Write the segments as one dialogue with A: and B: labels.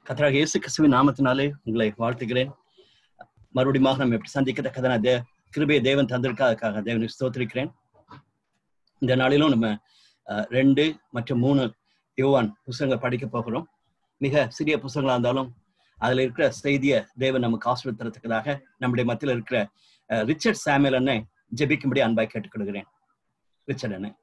A: கத்தராக இயேசு கிறிஸ்துவின் நாமத்தினாலே உங்களை வாழ்த்துகிறேன் மறுபடியும் நம்ம எப்படி சந்திக்கத்தக்கதான தே கிருபையை தேவன் தந்திருக்காதுக்காக தேவனை ஸ்தோத்திரிக்கிறேன் இந்த நாளிலும் நம்ம அஹ், ரெண்டு மற்றும் மூணு யோவான் புஸ்தகங்கள் படிக்க போகிறோம் மிக சிறிய புஸ்தகங்களா இருந்தாலும் அதுல இருக்கிற செய்தியை தேவன் நமக்கு ஆசிரியத்தரத்துக்காக நம்முடைய மத்தியில் இருக்கிற அஹ், ரிச்சர்ட் சாமுவேல் அண்ணை ஜெபிக்கும்படி அன்பாய் கேட்டுக்கொள்கிறேன் ரிச்சர்ட் அண்ணன்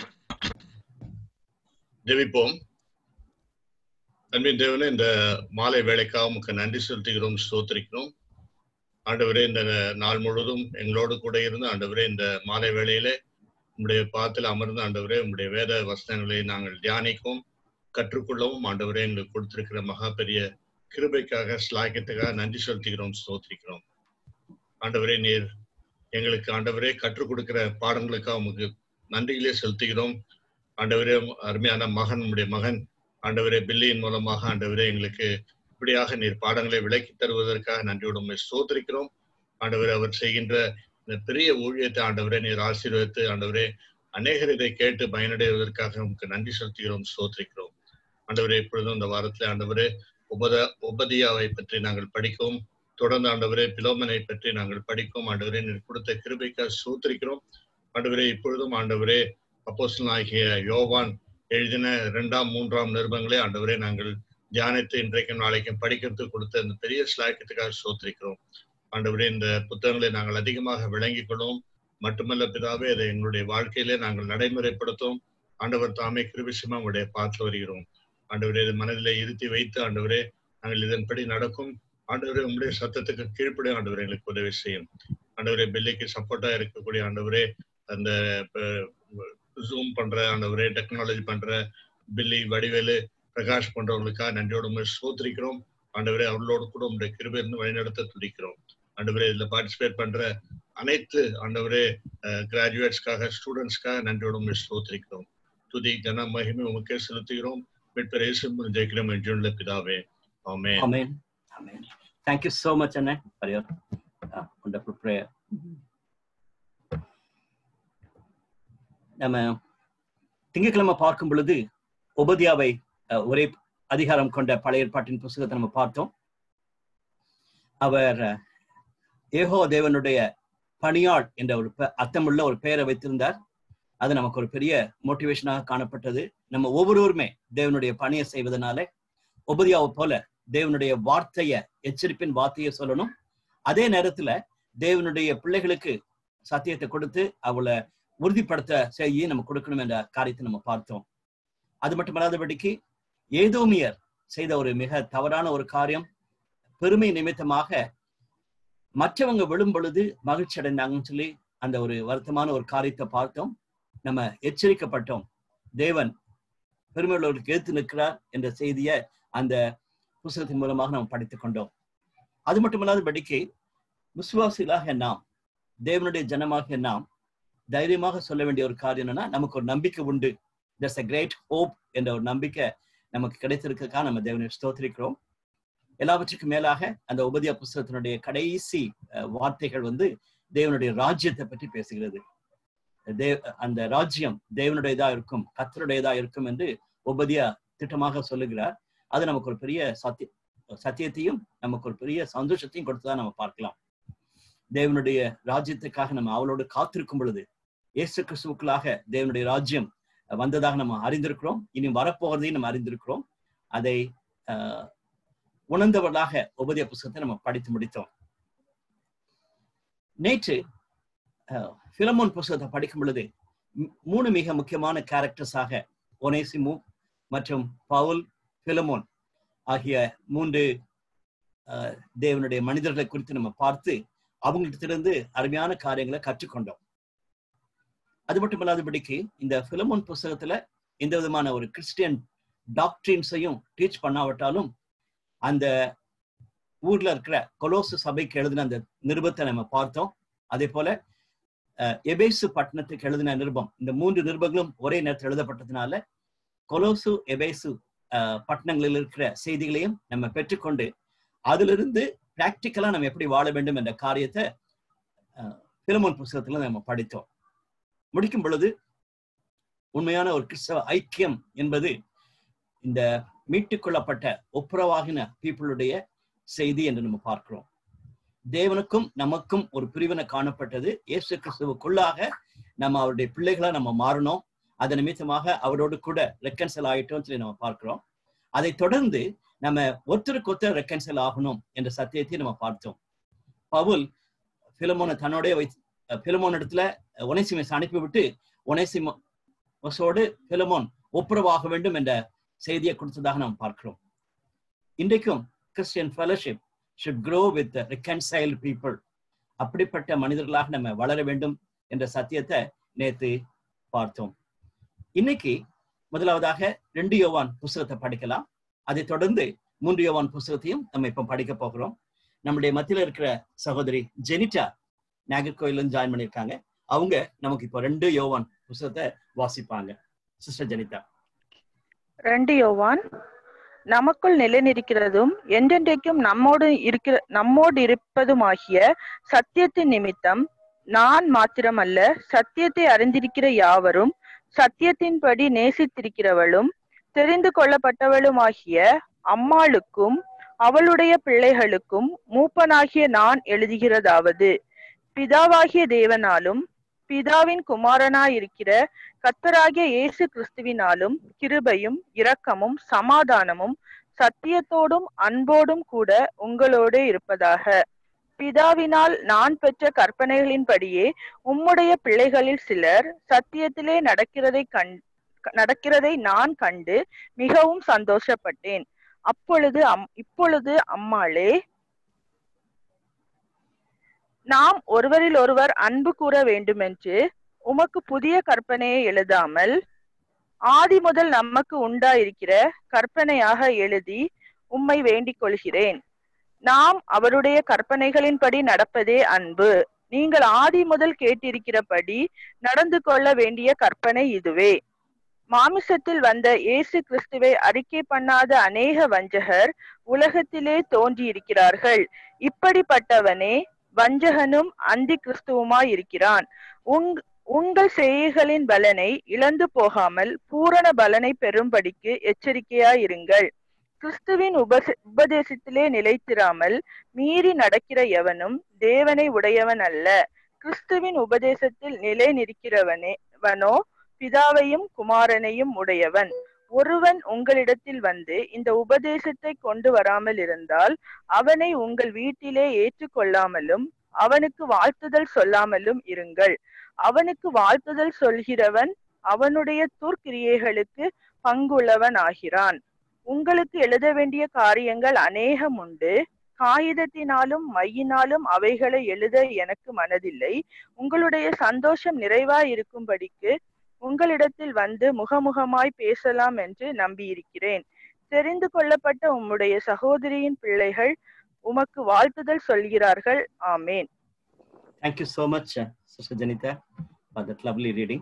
B: ஜெபிப்போம் அன்பின் தேவனே இந்த மாலை வேலைக்காக உமக்கு நன்றி செலுத்துகிறோம் ஸ்தோத்திரிக்கிறோம் ஆண்டவரே இந்த நாள் முழுவதும் எங்களோடு கூட இருந்து ஆண்டவரே இந்த மாலை வேளையிலே உங்களுடைய பாத்தில் அமர்ந்து ஆண்டவரே உங்களுடைய வேத வசனங்களை நாங்கள் தியானிக்கவும் கற்றுக்கொள்ளவும் ஆண்டவரே எங்களுக்கு கொடுத்திருக்கிற மகா பெரிய கிருபைக்காக ஸ்லாக்கியத்துக்காக நன்றி செலுத்துகிறோம் ஸ்தோத்திரிக்கிறோம் ஆண்டவரே நீர் எங்களுக்கு ஆண்டவரே கற்றுக் கொடுக்கிற பாடங்களுக்காக உமக்கு நன்றிகளே செலுத்துகிறோம் ஆண்டவரே அருமையான மகன் உடைய மகன் ஆண்டவரே பில்லியின் மூலமாக ஆண்டவரே எங்களுக்கு இப்படியாக நீர் பாடங்களை விளக்கி தருவதற்காக நன்றியோடு உண்மை சோதரிக்கிறோம் ஆண்டவரே அவர் செய்கின்ற இந்த பெரிய ஊழியத்தை ஆண்டவரே நீர் ஆசீர்வதித்து ஆண்டவரே அநேகர் இதை கேட்டு பயனடைவதற்காக உங்களுக்கு நன்றி செலுத்துகிறோம் சோதரிக்கிறோம் ஆண்டவரே இப்பொழுதும் இந்த வாரத்தில் ஆண்டவரே உபத உபதியாவை பற்றி நாங்கள் படிக்கவும் தொடர்ந்து ஆண்டவரே பிலோமனை பற்றி நாங்கள் படிக்கவும் ஆண்டவரே நீர் கொடுத்த கிருபைக்காக சோத்திரிக்கிறோம் ஆண்டவரே இப்பொழுதும் ஆண்டவரே அப்போஸ்தலன் ஆகிய யோவான் எழுதின இரண்டாம் மூன்றாம் நிருபங்களே ஆண்டவரே நாங்கள் தியானித்து இன்றைக்கும் நாளைக்கும் படிக்கிறதுக்கு கொடுத்த இந்த பெரிய ஸ்லாக்கியத்துக்காக சோத்திரிக்கிறோம் ஆண்டவரே இந்த புத்தகங்களை நாங்கள் அதிகமாக விளங்கிக் கொள்வோம் மட்டுமல்ல பிதாவே அதை எங்களுடைய வாழ்க்கையிலே நாங்கள் நடைமுறைப்படுத்தும் ஆண்டவர் தாமே கிருபிஷமா உடைய பார்த்து வருகிறோம் ஆண்டவரே இது மனதிலே இருத்தி வைத்து ஆண்டவரே நாங்கள் இதன்படி நடக்கும் ஆண்டவரே உங்களுடைய சத்தத்துக்கு கீழ்ப்படி ஆண்டவரே எங்களுக்கு உதவி செய்யும் ஆண்டவரே பெல்லிக்கு சப்போர்ட்டா இருக்கக்கூடிய ஆண்டவரே அந்த ஜூம் பண்ற ஆண்டவரே டெக்னாலஜி பண்ற பில்லி வடிவேலு பிரகாஷ் பண்றவங்களுக்காக நன்றியோடு உண்மை சோத்திரிக்கிறோம் ஆண்டவரே அவர்களோடு கூட உங்களுடைய கிருபை இருந்து வழிநடத்த துடிக்கிறோம் ஆண்டவரே இதுல பார்ட்டிசிபேட் பண்ற அனைத்து ஆண்டவரே கிராஜுவேட்ஸ்க்காக ஸ்டூடெண்ட்ஸ்க்காக நன்றியோடு உண்மை சோத்திரிக்கிறோம் துதி கன மகிமை உமக்கே செலுத்துகிறோம் மீட்பர் இயேசு மூலம் ஜெயிக்கிறோம் என்று பிதாவே ஆமே
A: Amen. Amen. Thank you so much, Anna, for your uh, wonderful prayer. நம்ம திங்கட்கிழமை பார்க்கும் பொழுது உபதியாவை அஹ், ஒரே அதிகாரம் கொண்ட பழைய ஏற்பாட்டின் புஸ்தகத்தை நம்ம பார்த்தோம் அவர் அஹ், ஏகோ தேவனுடைய பணியாள் என்ற ஒரு பெ- அர்த்தமுள்ள ஒரு பெயரை வைத்திருந்தார் அது நமக்கு ஒரு பெரிய மோட்டிவேஷனாக காணப்பட்டது நம்ம ஒவ்வொருவருமே தேவனுடைய பணியை செய்வதனால உபதியாவை போல தேவனுடைய வார்த்தைய எச்சரிப்பின் வார்த்தையை சொல்லணும் அதே நேரத்துல தேவனுடைய பிள்ளைகளுக்கு சத்தியத்தை கொடுத்து அவளை உறுதிப்படுத்த செய்ய நம்ம கொடுக்கணும் என்ற காரியத்தை நம்ம பார்த்தோம் அது மட்டுமல்லாதபடிக்கு ஏதோமியர் செய்த ஒரு மிக தவறான ஒரு காரியம் பெருமை நிமித்தமாக மற்றவங்க விழும் பொழுது மகிழ்ச்சி அடைந்தாங்கன்னு சொல்லி அந்த ஒரு வருத்தமான ஒரு காரியத்தை பார்த்தோம் நம்ம எச்சரிக்கப்பட்டோம் தேவன் பெருமையுள்ளவர்களுக்கு ஏத்து நிற்கிறார் என்ற செய்தியை அந்த புஸ்தகத்தின் மூலமாக நாம் படித்துக் கொண்டோம் அது மட்டுமல்லாதபடிக்கு விசுவாசிகளாக நாம் தேவனுடைய ஜனமாக நாம் தைரியமாக சொல்ல வேண்டிய ஒரு காரியம் என்னன்னா நமக்கு ஒரு நம்பிக்கை உண்டு தட்ஸ் a கிரேட் ஹோப் என்ற ஒரு நம்பிக்கை நமக்கு கிடைத்திருக்கிறதுக்காக நம்ம தேவனை ஸ்தோத்திரிக்கிறோம் எல்லாவற்றுக்கும் மேலாக அந்த உபதியா புஸ்தகத்தினுடைய கடைசி அஹ், வார்த்தைகள் வந்து தேவனுடைய ராஜ்யத்தை பற்றி பேசுகிறது தேவ் அந்த ராஜ்யம் தேவனுடையதா இருக்கும் கத்தருடையதா இருக்கும் என்று உபதியா திட்டமாக சொல்லுகிறார் அது நமக்கு ஒரு பெரிய சத்திய சத்தியத்தையும் நமக்கு ஒரு பெரிய சந்தோஷத்தையும் கொடுத்ததா நம்ம பார்க்கலாம் தேவனுடைய ராஜ்யத்துக்காக நம்ம அவளோடு காத்திருக்கும் பொழுது இயேசு கிறிஸ்துவுக்குள்ளாக தேவனுடைய ராஜ்யம் வந்ததாக நம்ம அறிந்திருக்கிறோம் இனி வரப்போகிறதையும் நம்ம அறிந்திருக்கிறோம் அதை ஆஹ், உணர்ந்தவர்களாக உபதய புஸ்தகத்தை நம்ம படித்து முடித்தோம் நேற்று ஆஹ், பிலமோன் புஸ்தகத்தை படிக்கும் பொழுது மூ- மூணு மிக முக்கியமான கேரக்டர்ஸாக ஒனேசிமு மற்றும் பவுல் பிலமோன் ஆகிய மூன்று ஆஹ், தேவனுடைய மனிதர்களை குறித்து நம்ம பார்த்து அவங்கள்ட்டிருந்து அருமையான காரியங்களை கற்றுக்கொண்டோம் அது மட்டும் இல்லாதபடிக்கு இந்த பிலமோன் புஸ்தகத்துல எந்த விதமான ஒரு கிறிஸ்டியன் டாக்டரின்ஸையும் டீச் பண்ணாவிட்டாலும் அந்த ஊர்ல இருக்கிற கொலோசு சபைக்கு எழுதின அந்த நிருபத்தை நம்ம பார்த்தோம் அதே போல அஹ், எபேசு பட்டணத்துக்கு எழுதின நிருபம் இந்த மூன்று நிருபங்களும் ஒரே நேரத்தில் எழுதப்பட்டதுனால கொலோசு எபேசு அஹ், பட்டணங்களில் இருக்கிற செய்திகளையும் நம்ம பெற்றுக்கொண்டு அதிலிருந்து பிராக்டிக்கலா நம்ம எப்படி வாழ வேண்டும் என்ற காரியத்தை அஹ், பிலமோன் புஸ்தகத்துல நம்ம படித்தோம் முடிக்கும் பொழுது உண்மையான ஒரு கிறிஸ்தவ ஐக்கியம் என்பது இந்த மீட்டுக் கொள்ளப்பட்ட ஒப்புரவாகின பீப்புளுடைய செய்தி என்று நம்ம பார்க்கிறோம் தேவனுக்கும் நமக்கும் ஒரு பிரிவினை காணப்பட்டது இயேசு கிறிஸ்துவுக்குள்ளாக நம்ம அவருடைய பிள்ளைகளா நம்ம மாறணும் அதன் நிமித்தமாக அவரோடு கூட ரெக்கன்சல் ஆயிட்டோம் சொல்லி நம்ம பார்க்கிறோம் அதை தொடர்ந்து நம்ம ஒருத்தருக்கு ஒருத்தர் ரெக்கன்சல் ஆகணும் என்ற சத்தியத்தை நம்ம பார்த்தோம் பவுல் பிலமோனை தன்னோடைய வை பிலமோன் இடத்துல ஒனைசிமஸ் அனுப்பிவிட்டு ஒனைசிமஸோடு பிலமோன் ஒப்புரவாக வேண்டும் என்ற செய்தியை கொடுத்ததாக நாம் பார்க்கிறோம் இன்றைக்கும் Christian fellowship should grow with reconciled people அப்படிப்பட்ட மனிதர்களாக நம்ம வளர வேண்டும் என்ற சத்தியத்தை நேத்து பார்த்தோம் இன்னைக்கு முதலாவதாக ரெண்டு யோவான் புஸ்தகத்தை படிக்கலாம் அதை தொடர்ந்து மூன்று யோவான் புஸ்தகத்தையும் நம்ம இப்ப படிக்க போகிறோம் நம்முடைய மத்தியில இருக்கிற சகோதரி ஜெனிட்டா நாகர்கோயிலும் ஜாயின் பண்ணியிருக்காங்க அவங்க நமக்கு இப்போ ரெண்டு யோவான் புஸ்தகத்தை வாசிப்பாங்க சிஸ்டர் ஜெனிதா
C: ரெண்டு யோவான் நமக்குள் நிலைநிற்கிறதும் என்றென்றைக்கும் நம்மோடு இருக்கிற நம்மோடு இருப்பதுமாகிய சத்தியத்தின் நிமித்தம் நான் மாத்திரமல்ல சத்தியத்தை அறிந்திருக்கிற யாவரும் சத்தியத்தின்படி நேசித்திருக்கிறவளும் தெரிந்து கொள்ளப்பட்டவளுமாகிய அம்மாளுக்கும் அவளுடைய பிள்ளைகளுக்கும் மூப்பனாகிய நான் எழுதுகிறதாவது பிதாவாகிய தேவனாலும் பிதாவின் குமாரனாயிருக்கிற கத்தராகிய இயேசு கிறிஸ்துவினாலும் கிருபையும் இரக்கமும் சமாதானமும் சத்தியத்தோடும் அன்போடும் கூட உங்களோடு இருப்பதாக பிதாவினால் நான் பெற்ற கற்பனைகளின்படியே உம்முடைய பிள்ளைகளில் சிலர் சத்தியத்திலே நடக்கிறதை கண் நடக்கிறதை நான் கண்டு மிகவும் சந்தோஷப்பட்டேன் அப்பொழுது அம் இப்பொழுது அம்மாளே நாம் ஒருவரில் ஒருவர் அன்பு கூற வேண்டுமென்று உமக்கு புதிய கற்பனையை எழுதாமல் ஆதி முதல் நமக்கு உண்டாயிருக்கிற கற்பனையாக எழுதி உம்மை வேண்டிக் கொள்கிறேன் நாம் அவருடைய கற்பனைகளின்படி நடப்பதே அன்பு நீங்கள் ஆதி முதல் கேட்டிருக்கிறபடி நடந்து கொள்ள வேண்டிய கற்பனை இதுவே மாமிசத்தில் வந்த இயேசு கிறிஸ்துவை அறிக்கை பண்ணாத அநேக வஞ்சகர் உலகத்திலே தோன்றியிருக்கிறார்கள் இப்படிப்பட்டவனே வஞ்சகனும் அந்தி கிறிஸ்துவுமாய் இருக்கிறான் உங் உங்கள் செய்கைகளின் பலனை இழந்து போகாமல் பூரண பலனை பெறும்படிக்கு எச்சரிக்கையாயிருங்கள் கிறிஸ்துவின் உபச உபதேசத்திலே நிலைத்திராமல் மீறி நடக்கிற எவனும் தேவனை உடையவன் அல்ல கிறிஸ்துவின் உபதேசத்தில் நிலை நிற்கிறவனோ பிதாவையும் குமாரனையும் உடையவன் ஒருவன் உங்களிடத்தில் வந்து இந்த உபதேசத்தை கொண்டு வராமல் இருந்தால் அவனை உங்கள் வீட்டிலே ஏற்றுக்கொள்ளாமலும் அவனுக்கு வாழ்த்துதல் சொல்லாமலும் இருங்கள் அவனுக்கு வாழ்த்துதல் சொல்கிறவன் அவனுடைய துர்க்கிரியைகளுக்கு பங்குள்ளவன் ஆகிறான் உங்களுக்கு எழுத வேண்டிய காரியங்கள் அநேகம் உண்டு காகிதத்தினாலும் மையினாலும் அவைகளை எழுத எனக்கு மனதில்லை உங்களுடைய சந்தோஷம் நிறைவாய் இருக்கும்படிக்கு உங்களிடத்தில் வந்து முகமுகமாய் பேசலாம் என்று நம்பியிருக்கிறேன் தெரிந்து கொள்ளப்பட்ட உம்முடைய சகோதரியின் பிள்ளைகள் உமக்கு வாழ்த்துதல் சொல்கிறார்கள் ஆமேன்
A: Thank you so much, uh, Sister Janita, for that lovely reading.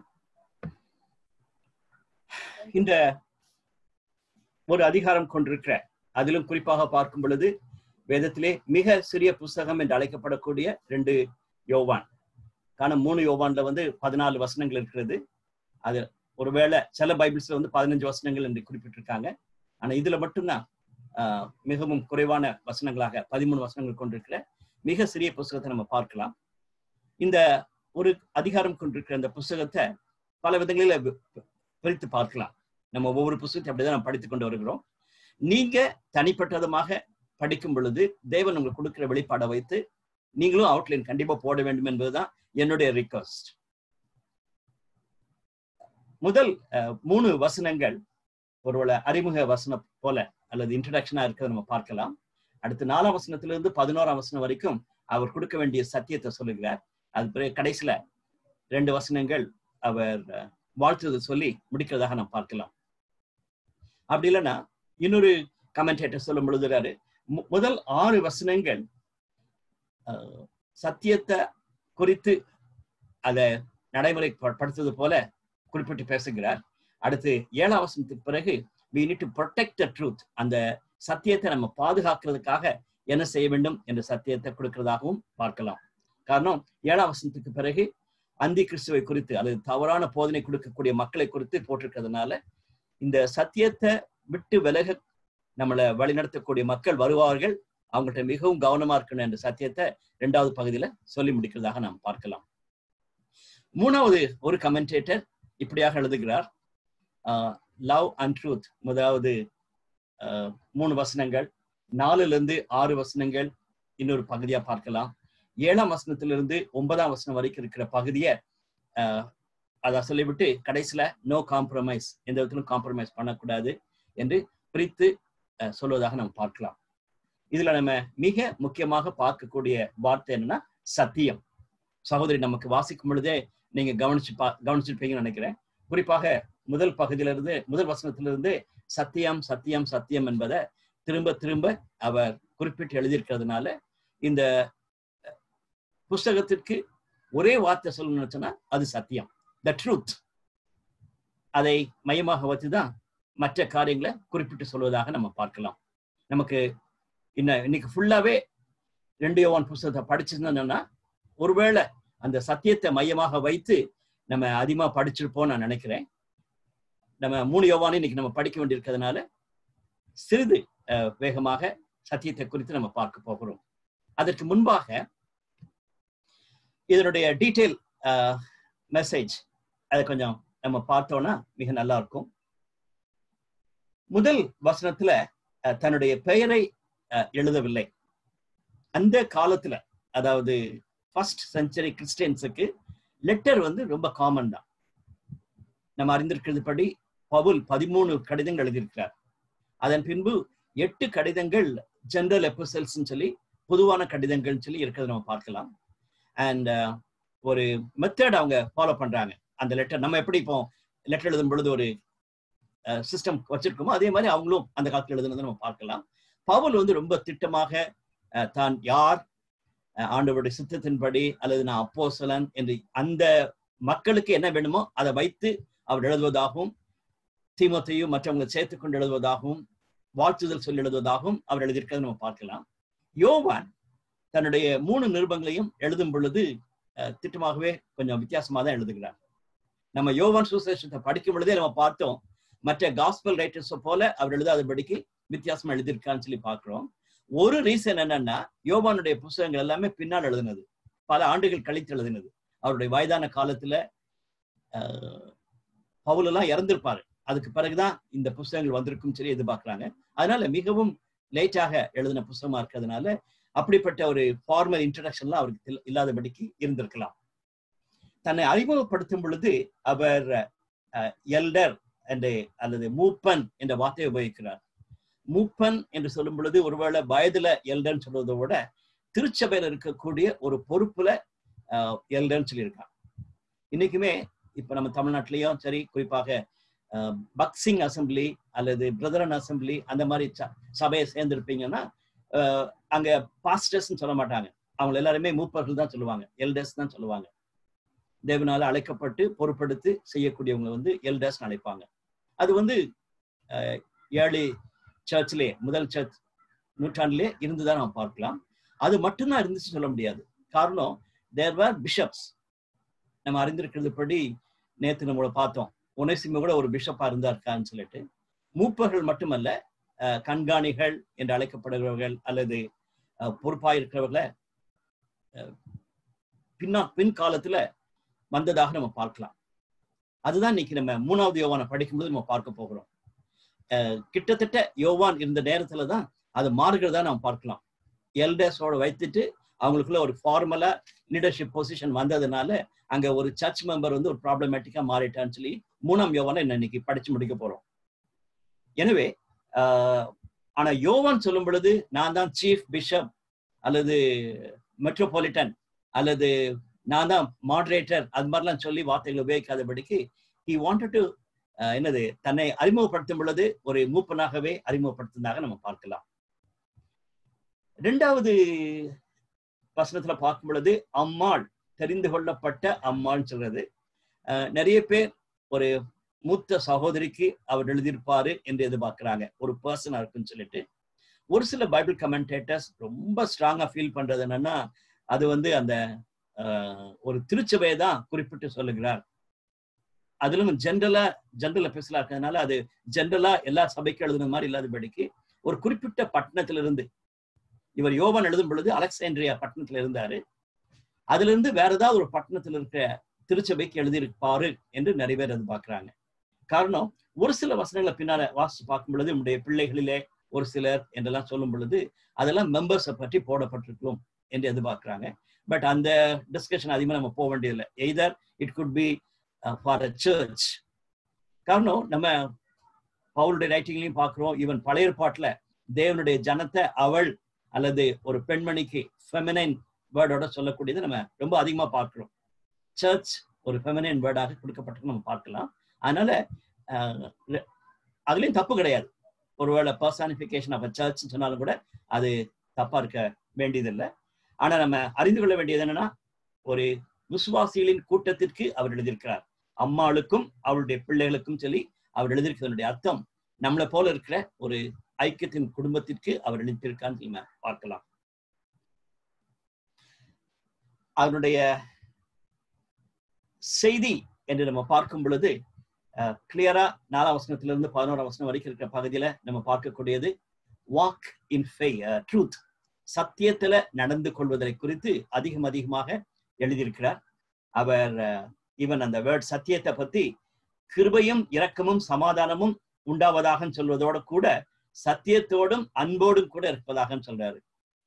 A: இந்த ஒரு அதிகாரம் கொண்டிருக்கிற அதிலும் குறிப்பாக பார்க்கும் பொழுது வேதத்திலே மிக சிறிய புஸ்தகம் என்று அழைக்கப்படக்கூடிய ரெண்டு யோவான் காரணம் மூணு யோவான்ல வந்து பதினாலு வசனங்கள் இருக்கிறது அது ஒருவேளை சில பைபிள்ஸ்ல வந்து பதினஞ்சு வசனங்கள் என்று குறிப்பிட்டிருக்காங்க ஆனா இதுல மட்டும்தான் ஆஹ், மிகவும் குறைவான வசனங்களாக பதிமூணு வசனங்கள் கொண்டிருக்கிற மிக சிறிய புஸ்தகத்தை நம்ம பார்க்கலாம் இந்த ஒரு அதிகாரம் கொண்டிருக்கிற அந்த புஸ்தகத்தை பல விதங்களில் வி- பிரித்து பார்க்கலாம் நம்ம ஒவ்வொரு புஸ்தகத்தை அப்படிதான் நம்ம படித்துக் கொண்டு வருகிறோம் நீங்க தனிப்பட்டதுமாக படிக்கும் பொழுது தேவன் உங்களுக்கு கொடுக்கிற வெளிப்பாடை வைத்து நீங்களும் அவுட்லைன் கண்டிப்பா போட வேண்டும் என்பதுதான் என்னுடைய ரிக்வஸ்ட் முதல் அஹ், மூணு வசனங்கள் ஒருவேளை அறிமுக வசனம் போல அல்லது இன்ட்ரடக்ஷனா இருக்கிறத நம்ம பார்க்கலாம் அடுத்து நாலாம் வசனத்திலிருந்து பதினோராம் வசனம் வரைக்கும் அவர் கொடுக்க வேண்டிய சத்தியத்தை சொல்லுகிறார் அது பிறகு கடைசியில ரெண்டு வசனங்கள் அவர் அஹ், வாழ்த்துதல் சொல்லி முடிக்கிறதாக நாம் பார்க்கலாம் அப்படி இல்லைன்னா இன்னொரு கமெண்டேட்டர் சொல்லும் பொழுதுறாரு மு- முதல் ஆறு வசனங்கள் அஹ், சத்தியத்தை குறித்து அதை நடைமுறைப்படுத்துவது போல குறிப்பிட்டு பேசுகிறார் அடுத்து ஏழாம் வசனத்துக்கு பிறகு we need to protect the truth அந்த சத்தியத்தை நம்ம பாதுகாக்கிறதுக்காக என்ன செய்ய வேண்டும் என்ற சத்தியத்தை கொடுக்கிறதாகவும் பார்க்கலாம் காரணம் ஏழாம் வசனத்துக்கு பிறகு அந்தி கிறிஸ்துவை குறித்து அல்லது தவறான போதனை கொடுக்கக்கூடிய மக்களை குறித்து போட்டிருக்கிறதுனால இந்த சத்தியத்தை விட்டு விலக நம்மளை வழிநடத்தக்கூடிய மக்கள் வருவார்கள் அவங்கள்ட்ட மிகவும் கவனமா இருக்கணும் என்ற சத்தியத்தை இரண்டாவது பகுதியில சொல்லி முடிக்கிறதாக நாம் பார்க்கலாம் மூணாவது ஒரு கமெண்டேட்டர் இப்படியாக எழுதுகிறார் லவ் அண்ட் ட்ரூத் முதலாவது ஆஹ், மூணு வசனங்கள் நாலுல இருந்து ஆறு வசனங்கள் இன்னொரு பகுதியா பார்க்கலாம் ஏழாம் வசனத்திலிருந்து ஒன்பதாம் வசனம் வரைக்கும் இருக்கிற பகுதியை ஆஹ், அதை சொல்லிவிட்டு கடைசியில நோ காம்ப்ரமைஸ் எந்த விதத்திலும் காம்ப்ரமைஸ் பண்ணக்கூடாது என்று பிரித்து ஆஹ், சொல்வதாக நம்ம பார்க்கலாம் இதுல நம்ம மிக முக்கியமாக பார்க்கக்கூடிய வார்த்தை என்னன்னா சத்தியம் சகோதரி நமக்கு வாசிக்கும் பொழுதே நீங்க கவனிச்சு பா கவனிச்சிருப்பீங்கன்னு நினைக்கிறேன் குறிப்பாக முதல் பகுதியிலிருந்து முதல் வசனத்திலிருந்து சத்தியம் சத்தியம் சத்தியம் என்பதை திரும்ப திரும்ப அவர் குறிப்பிட்டு எழுதியிருக்கிறதுனால இந்த அஹ், புஸ்தகத்திற்கு ஒரே வார்த்தை சொல்லணும்னு சொன்னா அது சத்தியம் த ட்ரூத் அதை மையமாக வச்சுதான் மற்ற காரியங்களை குறிப்பிட்டு சொல்வதாக நம்ம பார்க்கலாம் நமக்கு இன்ன இன்னைக்கு ஃபுல்லாவே ரெண்டு யோவான் புஸ்தகத்தை படிச்சிருந்தோம்னா ஒருவேளை அந்த சத்தியத்தை மையமாக வைத்து நம்ம அதிகமா படிச்சிருப்போம் நான் நினைக்கிறேன் நம்ம மூணு யோவானு இன்னைக்கு நம்ம படிக்க வேண்டியிருக்கிறதுனால சிறிது அஹ், வேகமாக சத்தியத்தை குறித்து நம்ம பார்க்க போகிறோம் அதற்கு முன்பாக இதனுடைய டீட்டெயில் மெசேஜ் அதை கொஞ்சம் நம்ம பார்த்தோம்னா மிக நல்லா இருக்கும் முதல் வசனத்துல அஹ், தன்னுடைய பெயரை அஹ், எழுதவில்லை அந்த காலத்துல அதாவது ஃபர்ஸ்ட் செஞ்சுரி கிறிஸ்டியன்ஸுக்கு லெட்டர் வந்து ரொம்ப காமன் தான் நம்ம அறிந்திருக்கிறது படி பவுல் பதிமூணு கடிதங்கள் எழுதியிருக்கிறார் அதன் பின்பு எட்டு கடிதங்கள் ஜெனரல் எபிசல்ஸ் சொல்லி பொதுவான கடிதங்கள் சொல்லி இருக்கிறத நம்ம பார்க்கலாம் அண்ட் ஒரு மெத்தட் அவங்க ஃபாலோ பண்றாங்க அந்த லெட்டர் நம்ம எப்படி இப்போ லெட்டர் எழுதும் பொழுது ஒரு சிஸ்டம் வச்சிருக்கோமோ அதே மாதிரி அவங்களும் அந்த காலத்தில் எழுதுனதை நம்ம பார்க்கலாம் பவுல் வந்து ரொம்ப திட்டமாக அஹ், தான் யார் அஹ், ஆண்டவருடைய சித்தத்தின்படி அல்லது நான் அப்போஸ்தலன் என்று அந்த மக்களுக்கு என்ன வேணுமோ அதை வைத்து அவர் எழுதுவதாகவும் தீமோத்தையும் மற்றவங்களை சேர்த்துக் கொண்டு எழுதுவதாகவும் வாழ்த்துதல் சொல்லி எழுதுவதாகவும் அவர் எழுதியிருக்கிறத நம்ம பார்க்கலாம் யோவான் தன்னுடைய மூணு நிருபங்களையும் எழுதும் பொழுது அஹ், திட்டமாகவே கொஞ்சம் வித்தியாசமா தான் எழுதுகிறார் நம்ம யோவான் சுசேஷத்தை படிக்கும் பொழுதே நம்ம பார்த்தோம் மற்ற காஸ்பல் ரைட்டர்ஸ் போல அவர் எழுதாதபடிக்கு வித்தியாசமா எழுதியிருக்கான்னு சொல்லி பார்க்கிறோம் ஒரு ரீசன் என்னன்னா யோவானுடைய புஸ்தகங்கள் எல்லாமே பின்னால் எழுதினது பல ஆண்டுகள் கழித்து எழுதினது அவருடைய வயதான காலத்துல அஹ், பவுல் எல்லாம் இறந்திருப்பாரு அதுக்கு பிறகுதான் இந்த புஸ்தகங்கள் வந்திருக்கும் சொல்லி எதிர்பார்க்கறாங்க அதனால மிகவும் லேட்டாக எழுதின புஸ்தகமா இருக்கிறதுனால அப்படிப்பட்ட ஒரு ஃபார்மல் இன்ட்ரடக்ஷன்லாம் அவருக்கு இல்ல- இல்லாதபடிக்கு இருந்திருக்கலாம் தன்னை அறிமுகப்படுத்தும் பொழுது அவர் எல்டர் என்று அல்லது மூப்பன் என்ற வார்த்தையை உபயோகிக்கிறார் மூப்பன் என்று சொல்லும் பொழுது ஒருவேளை வயதுல எல்டர்ன்னு சொல்றதை விட திருச்சபையில இருக்கக்கூடிய ஒரு பொறுப்புல எல்டர்ன்னு சொல்லியிருக்கான் இன்னைக்குமே இப்ப நம்ம தமிழ்நாட்டிலயும் சரி குறிப்பாக அஹ், பக்சிங் அசம்பிளி அல்லது பிரதரன் அசம்பிளி அந்த மாதிரி ச- சபையை சேர்ந்திருப்பீங்கன்னா அஹ், அங்க பாஸ்டர்ஸ் சொல்ல மாட்டாங்க அவங்க எல்லாருமே மூப்பர்கள் தான் சொல்லுவாங்க எல்டர்ஸ் தான் சொல்லுவாங்க தேவனால அழைக்கப்பட்டு பொறுப்படுத்தி செய்யக்கூடியவங்க வந்து எல்டர்ஸ் அழைப்பாங்க அது வந்து ஏர்லி சர்ச்லே முதல் சர்ச் நூற்றாண்டிலே இருந்துதான் நம்ம பார்க்கலாம் அது மட்டும்தான் இருந்துச்சு சொல்ல முடியாது காரணம் தேர் were பிஷப்ஸ் நம்ம அறிந்திருக்கிறது படி நேத்து நம்மள பார்த்தோம் உனசிம கூட ஒரு பிஷப்பா இருந்தா இருக்கான்னு சொல்லிட்டு மூப்பர்கள் மட்டுமல்ல அஹ், கண்காணிகள் என்று அழைக்கப்படுகிறவர்கள் அல்லது அஹ், பொறுப்பாய் இருக்கிறவர்களை அஹ், பின்னா பின் காலத்துல வந்ததாக நம்ம பார்க்கலாம் அதுதான் இன்னைக்கு நம்ம மூணாவது யோவானை படிக்கும்போது நம்ம பார்க்க போகிறோம் அஹ், கிட்டத்தட்ட யோவான் இருந்த நேரத்துல தான் அது மாறுகிறதா நம்ம பார்க்கலாம் எல்டர்ஸோட வைத்துட்டு அவங்களுக்குள்ள ஒரு ஃபார்மலா லீடர்ஷிப் பொசிஷன் வந்ததுனால அங்க ஒரு சர்ச் மெம்பர் வந்து ஒரு ப்ராப்ளமேட்டிக்கா மாறிட்டான்னு சொல்லி மூணாம் யோவானை இன்ன இன்னைக்கு படிச்சு முடிக்க போறோம் எனவே ஆஹ், ஆனா யோவான் சொல்லும் பொழுது நான் தான் சீஃப் பிஷப் அல்லது மெட்ரோபாலிட்டன் அல்லது நான் தான் மாடரேட்டர் அது மாதிரிலாம் சொல்லி வார்த்தைகளை உபயோகிக்காதபடிக்கு ஹி வாண்டட் டு என்னது தன்னை அறிமுகப்படுத்தும் பொழுது ஒரு மூப்பனாகவே அறிமுகப்படுத்துனதாக நம்ம பார்க்கலாம் இரண்டாவது வசனத்துல பார்க்கும் பொழுது அம்மாள் தெரிந்து கொள்ளப்பட்ட அம்மாள்னு சொல்றது அஹ், நிறைய பேர் ஒரு மூத்த சகோதரிக்கு அவர் எழுதியிருப்பாரு என்று எதிர்பார்க்கிறாங்க ஒரு பர்சனா இருக்குன்னு சொல்லிட்டு ஒரு சில பைபிள் கமெண்டேட்டர்ஸ் ரொம்ப ஸ்ட்ராங்கா ஃபீல் பண்றது என்னன்னா அது வந்து அந்த அஹ், ஒரு திருச்சபையை தான் குறிப்பிட்டு சொல்லுகிறார் அதிலும் ஜென்ரலா ஜென்ரல் எபிசலா இருக்கிறதுனால அது ஜென்ரலா எல்லா சபைக்கும் எழுதுன மாதிரி இல்லாதபடிக்கு ஒரு குறிப்பிட்ட பட்டணத்திலிருந்து இவர் யோவான் எழுதும் பொழுது அலெக்சாண்ட்ரியா பட்டணத்துல இருந்தாரு அதுல இருந்து வேற ஏதாவது ஒரு பட்டணத்துல இருக்கிற திருச்சபைக்கு எழுதியிருப்பாரு என்று நிறைய பேர் அது பாக்குறாங்க காரணம் ஒரு சில வசனங்களை பின்னால வாசிச்சு பார்க்கும் பொழுது நம்முடைய பிள்ளைகளிலே ஒரு சிலர் என்றெல்லாம் சொல்லும் பொழுது அதெல்லாம் மெம்பர்ஸை பற்றி போடப்பட்டிருக்கும் என்று எதிர்பார்க்கிறாங்க பட் அந்த டிஸ்கஷன் அதிகமாக நம்ம போக வேண்டியதில்லை either it could be for a church காரணம் நம்ம பவுலுடைய ரைட்டிங்லையும் பார்க்கிறோம் ஈவன் பழைய பாட்டுல தேவனுடைய ஜனத்தை அவள் அல்லது ஒரு பெண்மணிக்கு ஃபெமினைன் வேர்டோட சொல்லக்கூடியது நம்ம ரொம்ப அதிகமா பார்க்கிறோம் சர்ச் ஒரு ஃபெமினைன் வேர்டாக கொடுக்கப்பட்டு நம்ம பார்க்கலாம் அதனால அதுலயும் தப்பு கிடையாது ஒருவேளை பர்சானிபிகேஷன் ஆஃப் சர்ச் சொன்னாலும் கூட அது தப்பா இருக்க வேண்டியதில்லை ஆனா நம்ம அறிந்து கொள்ள வேண்டியது என்னன்னா ஒரு விசுவாசிகளின் கூட்டத்திற்கு அவர் எழுதியிருக்கிறார் அம்மாளுக்கும் அவருடைய பிள்ளைகளுக்கும் சொல்லி அவர் எழுதியிருக்கிறதனுடைய அர்த்தம் நம்மளை போல இருக்கிற ஒரு ஐக்கியத்தின் குடும்பத்திற்கு அவர் எழுதியிருக்கான்னு நம்ம பார்க்கலாம் அவருடைய செய்தி என்று நம்ம பார்க்கும் பொழுது கிளியரா நாலாம் வசனத்திலிருந்து பதினோராம் வசனம் வரைக்கும் இருக்கிற பகுதியில நம்ம பார்க்கக்கூடியது வாக் இன் ஃபே ட்ரூத் சத்தியத்துல நடந்து கொள்வதை குறித்து அதிகம் அதிகமாக எழுதியிருக்கிறார் அவர் ஈவன் அந்த வேர்ட் சத்தியத்தை பத்தி கிருபையும் இரக்கமும் சமாதானமும் உண்டாவதாக சொல்வதோட கூட சத்தியத்தோடும் அன்போடும் கூட இருப்பதாக சொல்றாரு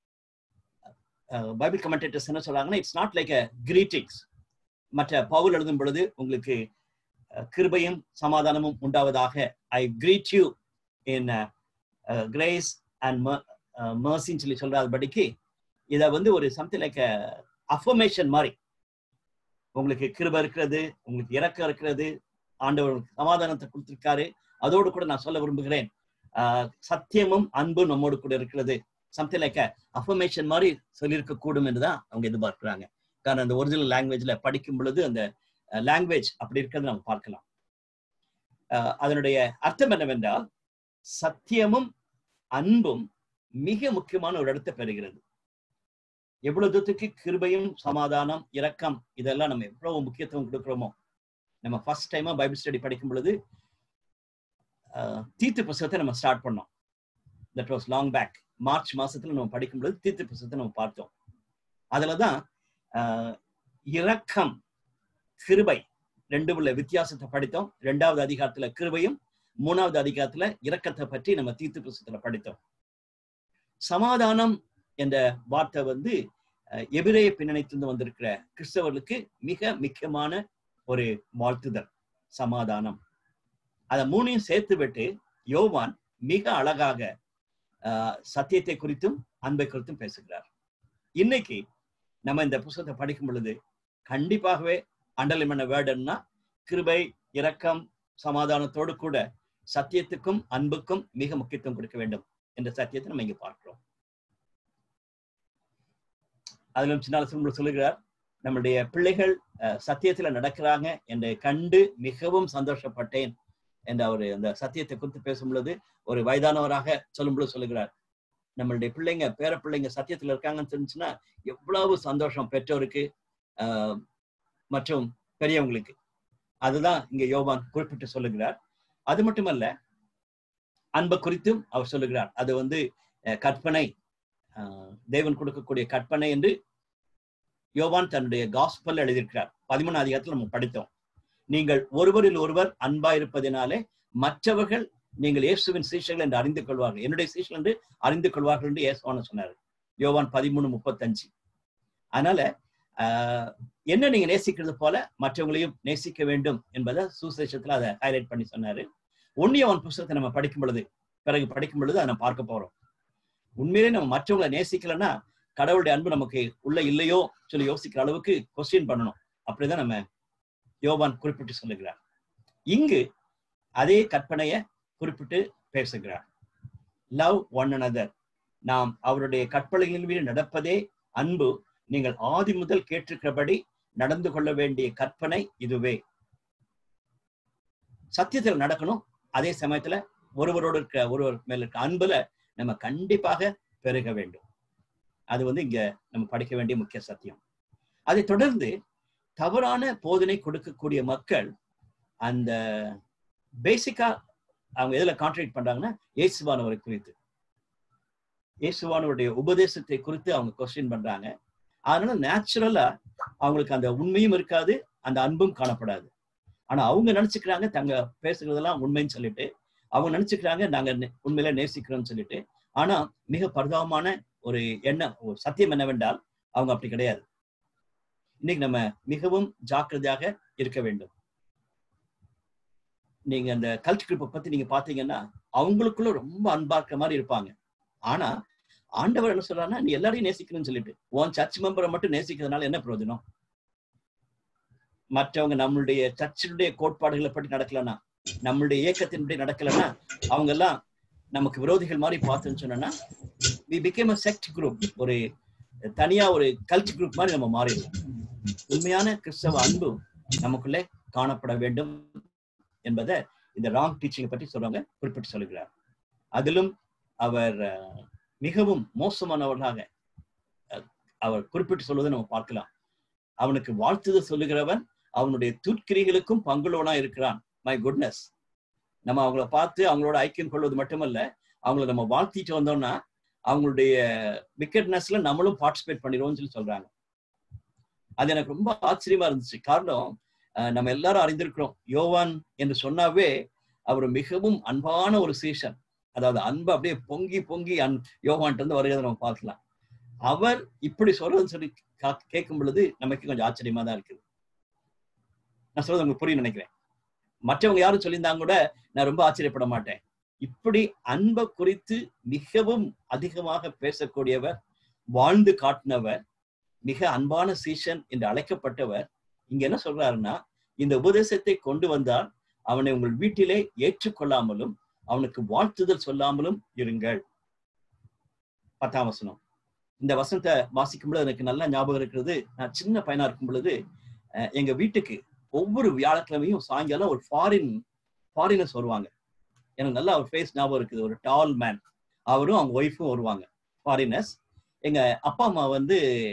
A: பைபிள் கமெண்டேட்டர்ஸ் என்ன சொல்றாங்கன்னா it's not like a greetings மற்ற பவுல் எழுதும் பொழுது உங்களுக்கு கிருபையும் சமாதானமும் உண்டாவதாக I greet you in grace and மர்சின்னு சொல்லி சொல்றாதபடிக்கு இதை வந்து ஒரு சம்திங் லைக் அஃபர்மேஷன் மாதிரி உங்களுக்கு கிருபை இருக்கிறது உங்களுக்கு இறக்கம் இருக்கிறது ஆண்டவர் சமாதானத்தை கொடுத்திருக்காரு அதோடு கூட நான் சொல்ல விரும்புகிறேன் சத்தியமும் அன்பும் நம்மோடு கூட இருக்கிறது சம்திங் லைக் அஃபர்மேஷன் மாதிரி சொல்லியிருக்க கூடும் என்றுதான் அவங்க எதிர்பார்க்கிறாங்க காரணம் அந்த ஒரிஜினல் லாங்குவேஜ்ல படிக்கும் பொழுது அந்த லாங்குவேஜ் அப்படி இருக்கிறது நம்ம பார்க்கலாம் அதனுடைய அர்த்தம் என்னவென்றால் சத்தியமும் அன்பும் மிக முக்கியமான ஒரு இடத்தை பெறுகிறது எவ்வளவு தூரத்துக்கு கிருபையும் சமாதானம் இரக்கம் இதெல்லாம் நம்ம எவ்வளவு முக்கியத்துவம் கொடுக்குறோமோ நம்ம ஃபர்ஸ்ட் டைமா பைபிள் ஸ்டடி படிக்கும் பொழுது தீர்த்து புஸ்தகத்தை நம்ம ஸ்டார்ட் பண்ணோம் that was long back March மாசத்துல நம்ம படிக்கும் பொழுது தீர்த்து புஸ்தகத்தை நம்ம பார்த்தோம் அதுலதான் இரக்கம் கிருபை ரெண்டு உள்ள வித்தியாசத்தை படித்தோம் ரெண்டாவது அதிகாரத்துல கிருபையும் மூணாவது அதிகாரத்துல இரக்கத்தை பற்றி நம்ம தீர்த்து புஸ்தகத்துல படித்தோம் சமாதானம் என்ற வார்த்தை வந்து எபிரேய பின்னணித்திலிருந்து வந்திருக்கிற கிறிஸ்தவர்களுக்கு மிக முக்கியமான ஒரு வாழ்த்துதல் சமாதானம் அதை மூணையும் சேர்த்து விட்டு யோவான் மிக அழகாக சத்தியத்தை குறித்தும் அன்பை குறித்தும் பேசுகிறார் இன்னைக்கு நம்ம இந்த புத்தகத்தை படிக்கும் பொழுது கண்டிப்பாகவே அண்டர்லைன் பண்ண வேர்டுன்னா கிருபை இரக்கம் சமாதானத்தோடு கூட சத்தியத்துக்கும் அன்புக்கும் மிக முக்கியத்துவம் கொடுக்க வேண்டும் என்ற சத்தியத்தை நம்ம இங்க பார்க்கிறோம் அதிலும் சின்ன சொல்லுகிறார் நம்முடைய பிள்ளைகள் சத்தியத்துல நடக்கிறாங்க என்று கண்டு மிகவும் சந்தோஷப்பட்டேன் என்று அவர் அந்த சத்தியத்தை குறித்து பேசும் பொழுது ஒரு வயதானவராக சொல்லும் பொழுது சொல்லுகிறார் நம்மளுடைய பிள்ளைங்க பேர பிள்ளைங்க சத்தியத்துல இருக்காங்கன்னு தெரிஞ்சுன்னா எவ்வளவு சந்தோஷம் பெற்றோருக்கு மற்றும் பெரியவங்களுக்கு அதுதான் இங்க யோவான் குறிப்பிட்டு சொல்லுகிறார் அது மட்டுமல்ல அன்பை குறித்தும் அவர் சொல்லுகிறார் அது வந்து கற்பனை தேவன் கொடுக்கக்கூடிய கற்பனை என்று யோவான் தன்னுடைய காஸ்பல் எழுதியிருக்கிறார் பதிமூணு அதிகாரத்தில் நம்ம படித்தோம் நீங்கள் ஒருவரில் ஒருவர் அன்பா இருப்பதினாலே மற்றவர்கள் நீங்கள் இயேசுவின் சீஷர்கள் என்று அறிந்து கொள்வார்கள் என்னுடைய சீஷர்கள் என்று அறிந்து கொள்வார்கள் என்று இயேசுவான சொன்னார் யோவான் பதிமூணு முப்பத்தஞ்சு அதனால ஆஹ் என்ன நீங்க நேசிக்கிறது போல மற்றவங்களையும் நேசிக்க வேண்டும் என்பதை சுசேஷத்துல அதை ஹைலைட் பண்ணி சொன்னாரு ஒன்னியவன் புஸ்தகத்தை நம்ம படிக்கும் பொழுது பிறகு படிக்கும் பொழுது அதை நம்ம பார்க்க போறோம் உண்மையிலே நம்ம மற்றவங்களை நேசிக்கலன்னா கடவுளுடைய அன்பு நமக்கு உள்ள இல்லையோ சொல்லி யோசிக்கிற அளவுக்கு கொஸ்டின் பண்ணணும் அப்படிதான் நம்ம யோவான் குறிப்பிட்டு சொல்லுகிறார் இங்கு அதே கற்பனையை குறிப்பிட்டு பேசுகிறார் லவ் ஒன் அனதர் நாம் அவருடைய கற்பனைகளின் மீது நடப்பதே அன்பு நீங்கள் ஆதி முதல் கேட்டிருக்கிறபடி நடந்து கொள்ள வேண்டிய கற்பனை இதுவே சத்தியத்தில் நடக்கணும் அதே சமயத்துல ஒருவரோடு இருக்க ஒருவர் மேல இருக்க அன்புல நம்ம கண்டிப்பாக பெருக வேண்டும் அது வந்து இங்க நம்ம படிக்க வேண்டிய முக்கிய சத்தியம் அதை தொடர்ந்து தவறான போதனை கொடுக்கக்கூடிய மக்கள் அந்த பேசிக்கா அவங்க எதுல கான்ட்ராக்ட் பண்றாங்கன்னா இயேசுவானவரை குறித்து இயேசுவானுடைய உபதேசத்தை குறித்து அவங்க கொஸ்டின் பண்றாங்க அதனால நேச்சுரலா அவங்களுக்கு அந்த உண்மையும் இருக்காது அந்த அன்பும் காணப்படாது ஆனா அவங்க நினைச்சுக்கிறாங்க தங்க பேசுறதெல்லாம் உண்மைன்னு சொல்லிட்டு அவங்க நினைச்சுக்கிறாங்க நாங்க நெ- உண்மையில நேசிக்கிறோம்னு சொல்லிட்டு ஆனா மிக பரிதாபமான ஒரு எண்ணம் ஒரு சத்தியம் என்னவென்றால் அவங்க அப்படி கிடையாது இன்னைக்கு நம்ம மிகவும் ஜாக்கிரதையாக இருக்க வேண்டும் நீங்க அந்த கல்ட் குரூப்பை பத்தி நீங்க பாத்தீங்கன்னா அவங்களுக்குள்ள ரொம்ப அன்பா இருக்கிற மாதிரி இருப்பாங்க ஆனா ஆண்டவர் என்ன சொல்றாருன்னா நீ எல்லாரையும் நேசிக்கணும்னு சொல்லிட்டு உன் சர்ச் மெம்பரை மட்டும் நேசிக்கிறதுனால என்ன பிரயோஜனம் மற்றவங்க நம்மளுடைய சர்ச்சினுடைய கோட்பாடுகளை பற்றி நடக்கலன்னா நம்மளுடைய இயக்கத்தின்படி நடக்கலன்னா அவங்க எல்லாம் நமக்கு விரோதிகள் மாதிரி பார்த்தோன்னு சொன்னோம்னா we become a sect group ஒரு தனியா ஒரு கல்ச் குரூப் மாதிரி நம்ம மாறிடுவோம் உண்மையான கிறிஸ்தவ அன்பு நமக்குள்ளே காணப்பட வேண்டும் என்பதை இந்த ராங் டீச்சிங்கை பற்றி சொல்றவங்க குறிப்பிட்டு சொல்லுகிறார் அதிலும் அவர் அஹ், மிகவும் மோசமானவர்களாக அஹ், அவர் குறிப்பிட்டு சொல்வதை நம்ம பார்க்கலாம் அவனுக்கு வாழ்த்துதல் சொல்லுகிறவன் அவனுடைய துட்கிரிகளுக்கும் பங்குள்ளவனா இருக்கிறான் மை குட்னஸ் நம்ம அவங்கள பார்த்து அவங்களோட ஐக்கியம் கொள்வது மட்டுமல்ல அவங்கள நம்ம வாழ்த்திட்டு வந்தோம்னா அவங்களுடைய விக்கெட்னஸ்ல நம்மளும் பார்ட்டிசிபேட் பண்ணிடுவோம்னு சொல்லி சொல்றாங்க அது எனக்கு ரொம்ப ஆச்சரியமா இருந்துச்சு காரணம் அஹ், நம்ம எல்லாரும் அறிந்திருக்கிறோம் யோவான் என்று சொன்னாவே அவர் மிகவும் அன்பான ஒரு சீஷன் அதாவது அன்பு அப்படியே பொங்கி பொங்கி அன் யோவான்ட்டு இருந்து வருகிறத நம்ம பார்க்கலாம் அவர் இப்படி சொல்றதுன்னு சொல்லி கா- கேட்கும் பொழுது நமக்கு கொஞ்சம் ஆச்சரியமா தான் இருக்குது நான் சொல்றது உங்களுக்கு புரியும் நினைக்கிறேன் மற்றவங்க யாரும் சொல்லியிருந்தாங்க கூட நான் ரொம்ப ஆச்சரியப்பட மாட்டேன் இப்படி அன்பை குறித்து மிகவும் அதிகமாக பேசக்கூடியவர் வாழ்ந்து காட்டினவர் மிக அன்பான சீஷன் என்று அழைக்கப்பட்டவர் இங்க என்ன சொல்றாருன்னா இந்த உபதேசத்தை கொண்டு வந்தால் அவனை உங்கள் வீட்டிலே ஏற்றுக்கொள்ளாமலும் அவனுக்கு வாழ்த்துதல் சொல்லாமலும் இருங்கள் பத்தாம் வசனம் இந்த வசனத்தை வாசிக்கும் பொழுது எனக்கு நல்லா ஞாபகம் இருக்கிறது நான் சின்ன பையனா இருக்கும் பொழுது அஹ், எங்க வீட்டுக்கு ஒவ்வொரு வியாழக்கிழமையும் சாயங்காலம் ஒரு ஃபாரின் ஃபாரினர்ஸ் வருவாங்க எனக்கு நல்லா ஒரு ஃபேஸ் ஞாபகம் இருக்குது ஒரு டால் மேன் அவரும் அவங்க ஒய்ஃபும் வருவாங்க ஃபாரினர்ஸ் எங்க அப்பா அம்மா வந்து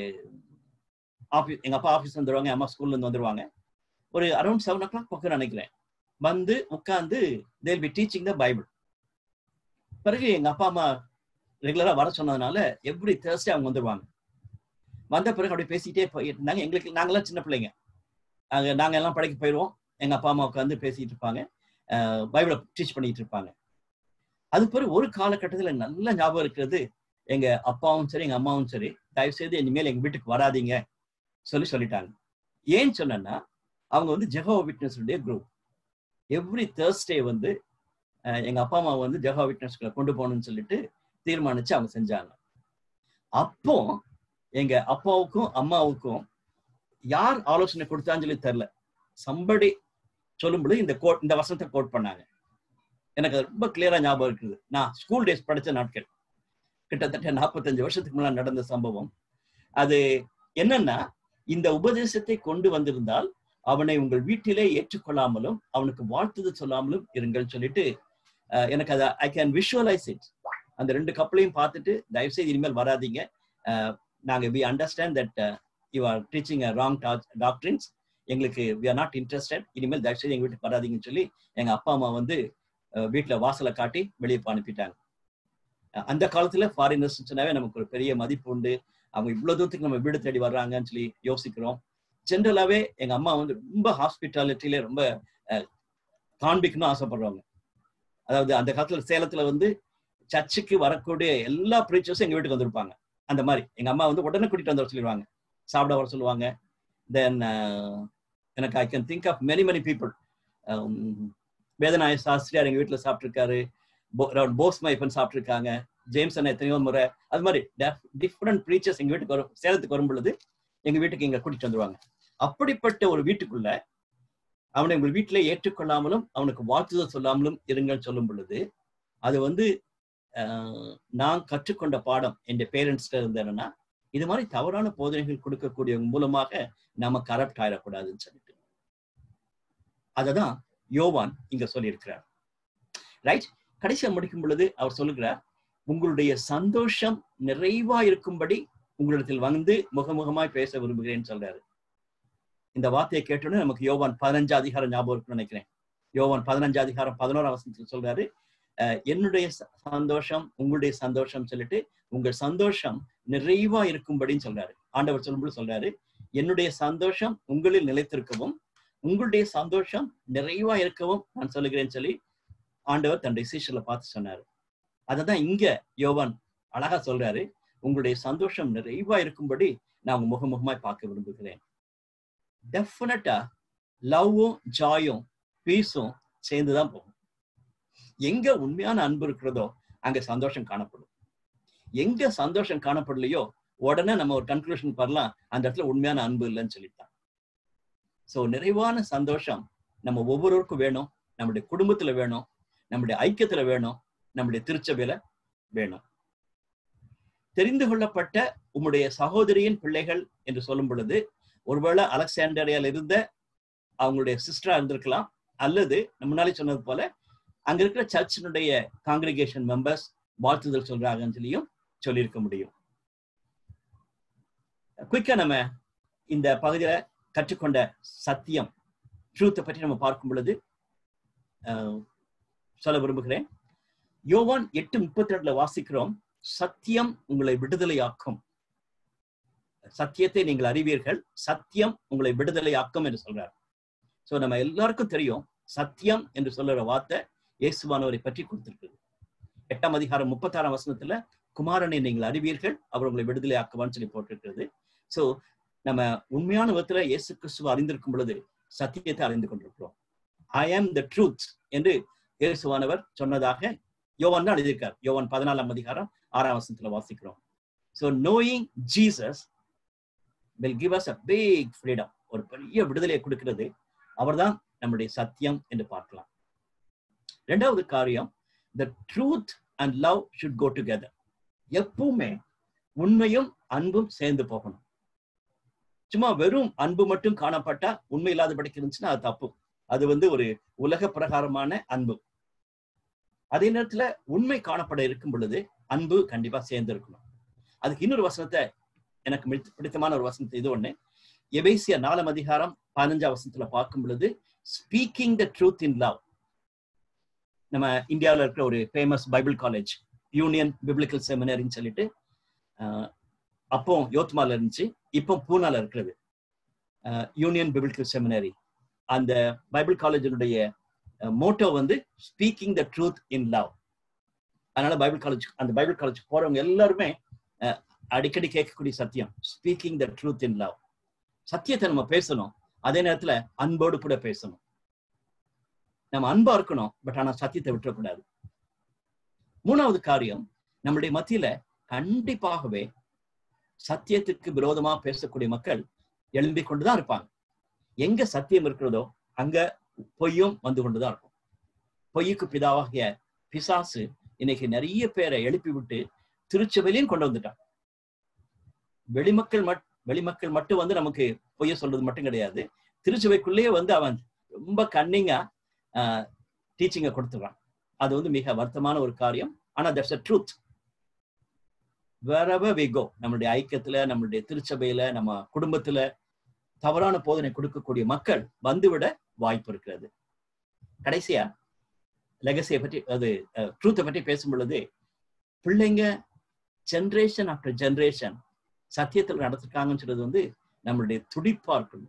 A: ஆஃபீஸ் எங்க அப்பா ஆஃபீஸ் வந்துருவாங்க அம்மா ஸ்கூல்ல இருந்து வந்துருவாங்க ஒரு அரௌண்ட் செவன் ஓ கிளாக் பக்கம் நினைக்கிறேன் வந்து உட்காந்து they'll be teaching the Bible பிறகு எங்க அப்பா அம்மா ரெகுலரா வர சொன்னதுனால எவ்ரி தேர்ஸ்டே அவங்க வந்துருவாங்க வந்த பிறகு அப்படியே பேசிட்டே போயிட்டு இருந்தாங்க எங்களுக்கு நாங்கெல்லாம் சின்ன பிள்ளைங்க நாங்க நாங்க எல்லாம் படைக்க போயிடுவோம் எங்க அப்பா அம்மா உட்காந்து பேசிட்டு இருப்பாங்க பைபிளை டீச் பண்ணிட்டு இருப்பாங்க அது பிறகு ஒரு காலகட்டத்துல எனக்கு நல்ல ஞாபகம் இருக்கிறது எங்க அப்பாவும் சரி எங்க அம்மாவும் சரி தயவு செய்து இனிமேல் எங்க வீட்டுக்கு வராதீங்க சொல்லி சொல்லிட்டாங்க ஏன்னு சொன்னேன்னா அவங்க வந்து ஜெகோ விட்னஸுடைய குரூப் எவ்ரி தேர்ஸ்டே வந்து அஹ், எங்க அப்பா அம்மா வந்து ஜெகோ விட்னஸ்களை கொண்டு போகணும்னு சொல்லிட்டு தீர்மானிச்சு அவங்க செஞ்சாங்க அப்போ எங்க அப்பாவுக்கும் அம்மாவுக்கும் யார் ஆலோசனை கொடுத்தான்னு சொல்லி தெரியல சம்படி சொல்லும்பொழுது இந்த கோட் இந்த வசனத்தை கோட் பண்ணாங்க எனக்கு அது ரொம்ப கிளியரா ஞாபகம் இருக்குது நான் ஸ்கூல் டேஸ் படிச்ச நாட்கள் கிட்டத்தட்ட நாற்பத்தஞ்சு வருஷத்துக்கு முன்னாடி நடந்த சம்பவம் அது என்னன்னா இந்த உபதேசத்தை கொண்டு வந்திருந்தால் அவனை உங்கள் வீட்டிலே ஏற்றுக்கொள்ளாமலும் அவனுக்கு வாழ்த்துதல் சொல்லாமலும் இருங்கள் சொல்லிட்டு அஹ், எனக்கு அதை ஐ கேன் விஷுவலைஸ் இட் அந்த ரெண்டு கப்பலையும் பார்த்துட்டு தயவுசெய்து இனிமேல் வராதீங்க அஹ், நாங்க we understand that you are teaching wrong doctrines எங்களுக்கு வி ஆர் நாட் இன்ட்ரெஸ்டட் இனிமேல் தயவுசெய்து எங்க வீட்டுக்கு வராதீங்கன்னு சொல்லி எங்க அப்பா அம்மா வந்து அஹ், வீட்டுல வாசலை காட்டி வெளியே இப்ப அனுப்பிட்டாங்க அஹ், அந்த காலத்துல ஃபாரினர்ஸ் சொன்னாவே நமக்கு ஒரு பெரிய மதிப்பு உண்டு அவங்க இவ்வளவு தூரத்துக்கு நம்ம வீடு தேடி வர்றாங்கன்னு சொல்லி யோசிக்கிறோம் ஜென்ரலாவே எங்க அம்மா வந்து ரொம்ப ஹாஸ்பிட்டாலிட்டியில ரொம்ப அஹ், காண்பிக்கணும்னு ஆசைப்படுறவங்க அதாவது அந்த காலத்துல சேலத்துல வந்து சர்ச்சுக்கு வரக்கூடிய எல்லா ப்ரீச்சர்ஸும் எங்க வீட்டுக்கு வந்திருப்பாங்க அந்த மாதிரி எங்க அம்மா வந்து உடனே கூட்டிட்டு வந்து வர சொல்லிடுவாங்க சாப்பிட வர சொல்லுவாங்க தென் எனக்கு I can think of many many people Vedanayaga Sastriar எங்க வீட்டுல சாப்பிட்டிருக்காரு போஸ் மைப்பன் சாப்பிட்டிருக்காங்க ஜேம்ஸ் அண்ணா எத்தனையோ முறை அது மாதிரி டிஃப்ரெண்ட் ப்ரீச்சர்ஸ் எங்க வீட்டுக்கு வரும் சேலத்துக்கு வரும் பொழுது எங்க வீட்டுக்கு இங்க கூட்டிட்டு வந்துருவாங்க அப்படிப்பட்ட ஒரு வீட்டுக்குள்ள அவனை உங்கள் வீட்டிலே ஏற்றுக்கொள்ளாமலும் அவனுக்கு வாழ்த்துதல் சொல்லாமலும் இருங்கள் சொல்லும் பொழுது அது வந்து ஆஹ், நான் கற்றுக்கொண்ட பாடம் என் பேரண்ட்ஸ்ல இருந்து என்னன்னா இது மாதிரி தவறான போதனைகள் கொடுக்கக்கூடிய மூலமாக நாம கரப்ட் ஆயிடக்கூடாதுன்னு சொல்லிட்டு அததான் யோவான் இங்க சொல்லியிருக்கிறார் ரைட் கடைசியா முடிக்கும் பொழுது அவர் சொல்லுகிறார் உங்களுடைய சந்தோஷம் நிறைவா இருக்கும்படி உங்களிடத்தில் வந்து முகமுகமாய் பேச விரும்புகிறேன்னு சொல்றாரு இந்த வார்த்தையை கேட்டோன்னே நமக்கு யோவான் பதினஞ்சு அதிகாரம் ஞாபகம் இருக்குன்னு நினைக்கிறேன் யோவான் பதினஞ்சு அதிகாரம் பதினோராம் வசனத்தில் சொல்றாரு அஹ், என்னுடைய ச- சந்தோஷம் உங்களுடைய சந்தோஷம் சொல்லிட்டு உங்கள் சந்தோஷம் நிறைவா இருக்கும்படின்னு சொல்றாரு ஆண்டவர் சொல்லும்போது சொல்றாரு என்னுடைய சந்தோஷம் உங்களில் நிலைத்திருக்கவும் உங்களுடைய சந்தோஷம் நிறைவா இருக்கவும் நான் சொல்லுகிறேன்னு சொல்லி ஆண்டவர் தன்னுடைய சீஷர்ல பார்த்து சொன்னாரு அததான் இங்க யோவான் அழகா சொல்றாரு உங்களுடைய சந்தோஷம் நிறைவா இருக்கும்படி நான் உங்க முகமுகமாய் பார்க்க விரும்புகிறேன் டெஃபினட்டா லவ்வும் ஜாயும் பீஸும் சேர்ந்துதான் போகும் எங்க உண்மையான அன்பு இருக்கிறதோ அங்க சந்தோஷம் காணப்படும் எங்க சந்தோஷம் காணப்படலையோ உடனே நம்ம ஒரு கன்க்ளூஷன் வரலாம் அந்த இடத்துல உண்மையான அன்பு இல்லைன்னு சொல்லிட்டான் சோ நிறைவான சந்தோஷம் நம்ம ஒவ்வொருவருக்கும் வேணும் நம்முடைய குடும்பத்துல வேணும் நம்முடைய ஐக்கியத்துல வேணும் நம்முடைய திருச்சபையில வேணும் தெரிந்து கொள்ளப்பட்ட உம்முடைய சகோதரியின் பிள்ளைகள் என்று சொல்லும் பொழுது ஒருவேளை அலெக்சாண்டரியால இருந்த அவங்களுடைய சிஸ்டரா இருந்திருக்கலாம் அல்லது நம்ம முன்னாலே சொன்னது போல அங்க இருக்கிற சர்ச்சினுடைய காங்கிரிகேஷன் மெம்பர்ஸ் வாழ்த்துதல் சொல்றாங்கன்னு சொல்லியும் சொல்லியிருக்க முடியும் குயிக்கா நம்ம இந்த பகுதியில கற்றுக்கொண்ட சத்தியம் ட்ரூத்தை பற்றி நம்ம பார்க்கும் பொழுது அஹ், சொல்ல விரும்புகிறேன் யோவான் எட்டு முப்பத்தி ரெண்டுல வாசிக்கிறோம் சத்தியம் உங்களை விடுதலையாக்கும் சத்தியத்தை நீங்கள் அறிவீர்கள் சத்தியம் உங்களை விடுதலையாக்கும் என்று சொல்றார் சோ நம்ம எல்லாருக்கும் தெரியும் சத்தியம் என்று சொல்லுற வார்த்தை இயேசுவானவரை பற்றி கொடுத்திருக்குது எட்டாம் அதிகாரம் முப்பத்தாறாம் வசனத்துல குமாரனை நீங்கள் அறிவீர்கள் அவர் உங்களை விடுதலை ஆக்குவான்னு சொல்லி போட்டிருக்கிறது சோ நம்ம உண்மையான விதத்துல இயேசு கிறிஸ்துவ அறிந்திருக்கும் பொழுது சத்தியத்தை அறிந்து கொண்டிருக்கிறோம் ஐ ஆம் த ட்ரூத் என்று இயேசுவானவர் சொன்னதாக யோவான் தான் எழுதியிருக்கார் யோவான் பதினாலாம் அதிகாரம் ஆறாம் வசனத்துல வாசிக்கிறோம் so knowing Jesus will give us a big freedom ஒரு பெரிய விடுதலையை கொடுக்கிறது அவர்தான் நம்முடைய சத்தியம் என்று பார்க்கலாம் ரெண்டாவது காரியம் the truth and love should go together எப்பவுமே உண்மையும் அன்பும் சேர்ந்து போகணும் சும்மா வெறும் அன்பு மட்டும் காணப்பட்டா உண்மை இல்லாதபடிக்கு இருந்துச்சுன்னா அது தப்பு அது வந்து ஒரு உலக பிரகாரமான அன்பு அதே நேரத்துல உண்மை காணப்பட இருக்கும் பொழுது அன்பு கண்டிப்பா சேர்ந்து இருக்கணும் அதுக்கு இன்னொரு வசனத்தை எனக்கு மிடித்த- பிடித்தமான ஒரு வசனத்தை இது ஒண்ணு எபேசிய நாலாம் அதிகாரம் பதினஞ்சாம் வசனத்துல பார்க்கும் பொழுது speaking the truth in love நம்ம இந்தியாவில் இருக்கிற ஒரு famous Bible college Union Biblical செமினரின்னு சொல்லிட்டு ஆஹ், அப்போ யோத்மால இருந்துச்சு இப்போ பூனால இருக்கிறது யூனியன் பிப்ளிக்கல் செமினரி அந்த பைபிள் காலேஜினுடைய மோட்டோ வந்து speaking the truth in love அதனால பைபிள் காலேஜ் அந்த பைபிள் காலேஜ் போறவங்க எல்லாருமே அஹ், அடிக்கடி கேட்கக்கூடிய சத்தியம் speaking the truth in love சத்தியத்தை நம்ம பேசணும் அதே நேரத்துல அன்போடு கூட பேசணும் நம்ம அன்பா இருக்கணும் பட் ஆனா சத்தியத்தை விட்டுறக்கூடாது மூணாவது காரியம் நம்முடைய மத்தியில கண்டிப்பாகவே சத்தியத்துக்கு விரோதமா பேசக்கூடிய மக்கள் எழும்பிக் கொண்டுதான் இருப்பாங்க எங்க சத்தியம் இருக்கிறதோ அங்க பொய்யும் வந்து கொண்டுதான் இருக்கும் பொய்யுக்கு பிதாவாகிய பிசாசு இன்னைக்கு நிறைய பேரை எழுப்பி விட்டு திருச்சபையிலையும் கொண்டு வந்துட்டான் வெளிமக்கள் மட் வெளிமக்கள் மட்டும் வந்து நமக்கு பொய்ய சொல்றது மட்டும் கிடையாது திருச்சபைக்குள்ளேயே வந்து அவன் ரொம்ப கன்னிங்கா டீச்சிங்கை கொடுத்துடுறான் அது வந்து மிக வருத்தமான ஒரு காரியம் ஆனா that's a truth wherever we go நம்மளுடைய ஐக்கியத்துல நம்மளுடைய திருச்சபையில நம்ம குடும்பத்துல தவறான போதனை கொடுக்கக்கூடிய மக்கள் வந்துவிட வாய்ப்பு இருக்கிறது கடைசியா லெகசியை பற்றி அது ட்ரூத்தை பற்றி பேசும் பொழுது பிள்ளைங்க ஜென்ரேஷன் ஆஃப்டர் ஜென்ரேஷன் சத்தியத்தில் நடத்திருக்காங்கன்னு சொல்றது வந்து நம்மளுடைய துடிப்பா இருக்கணும்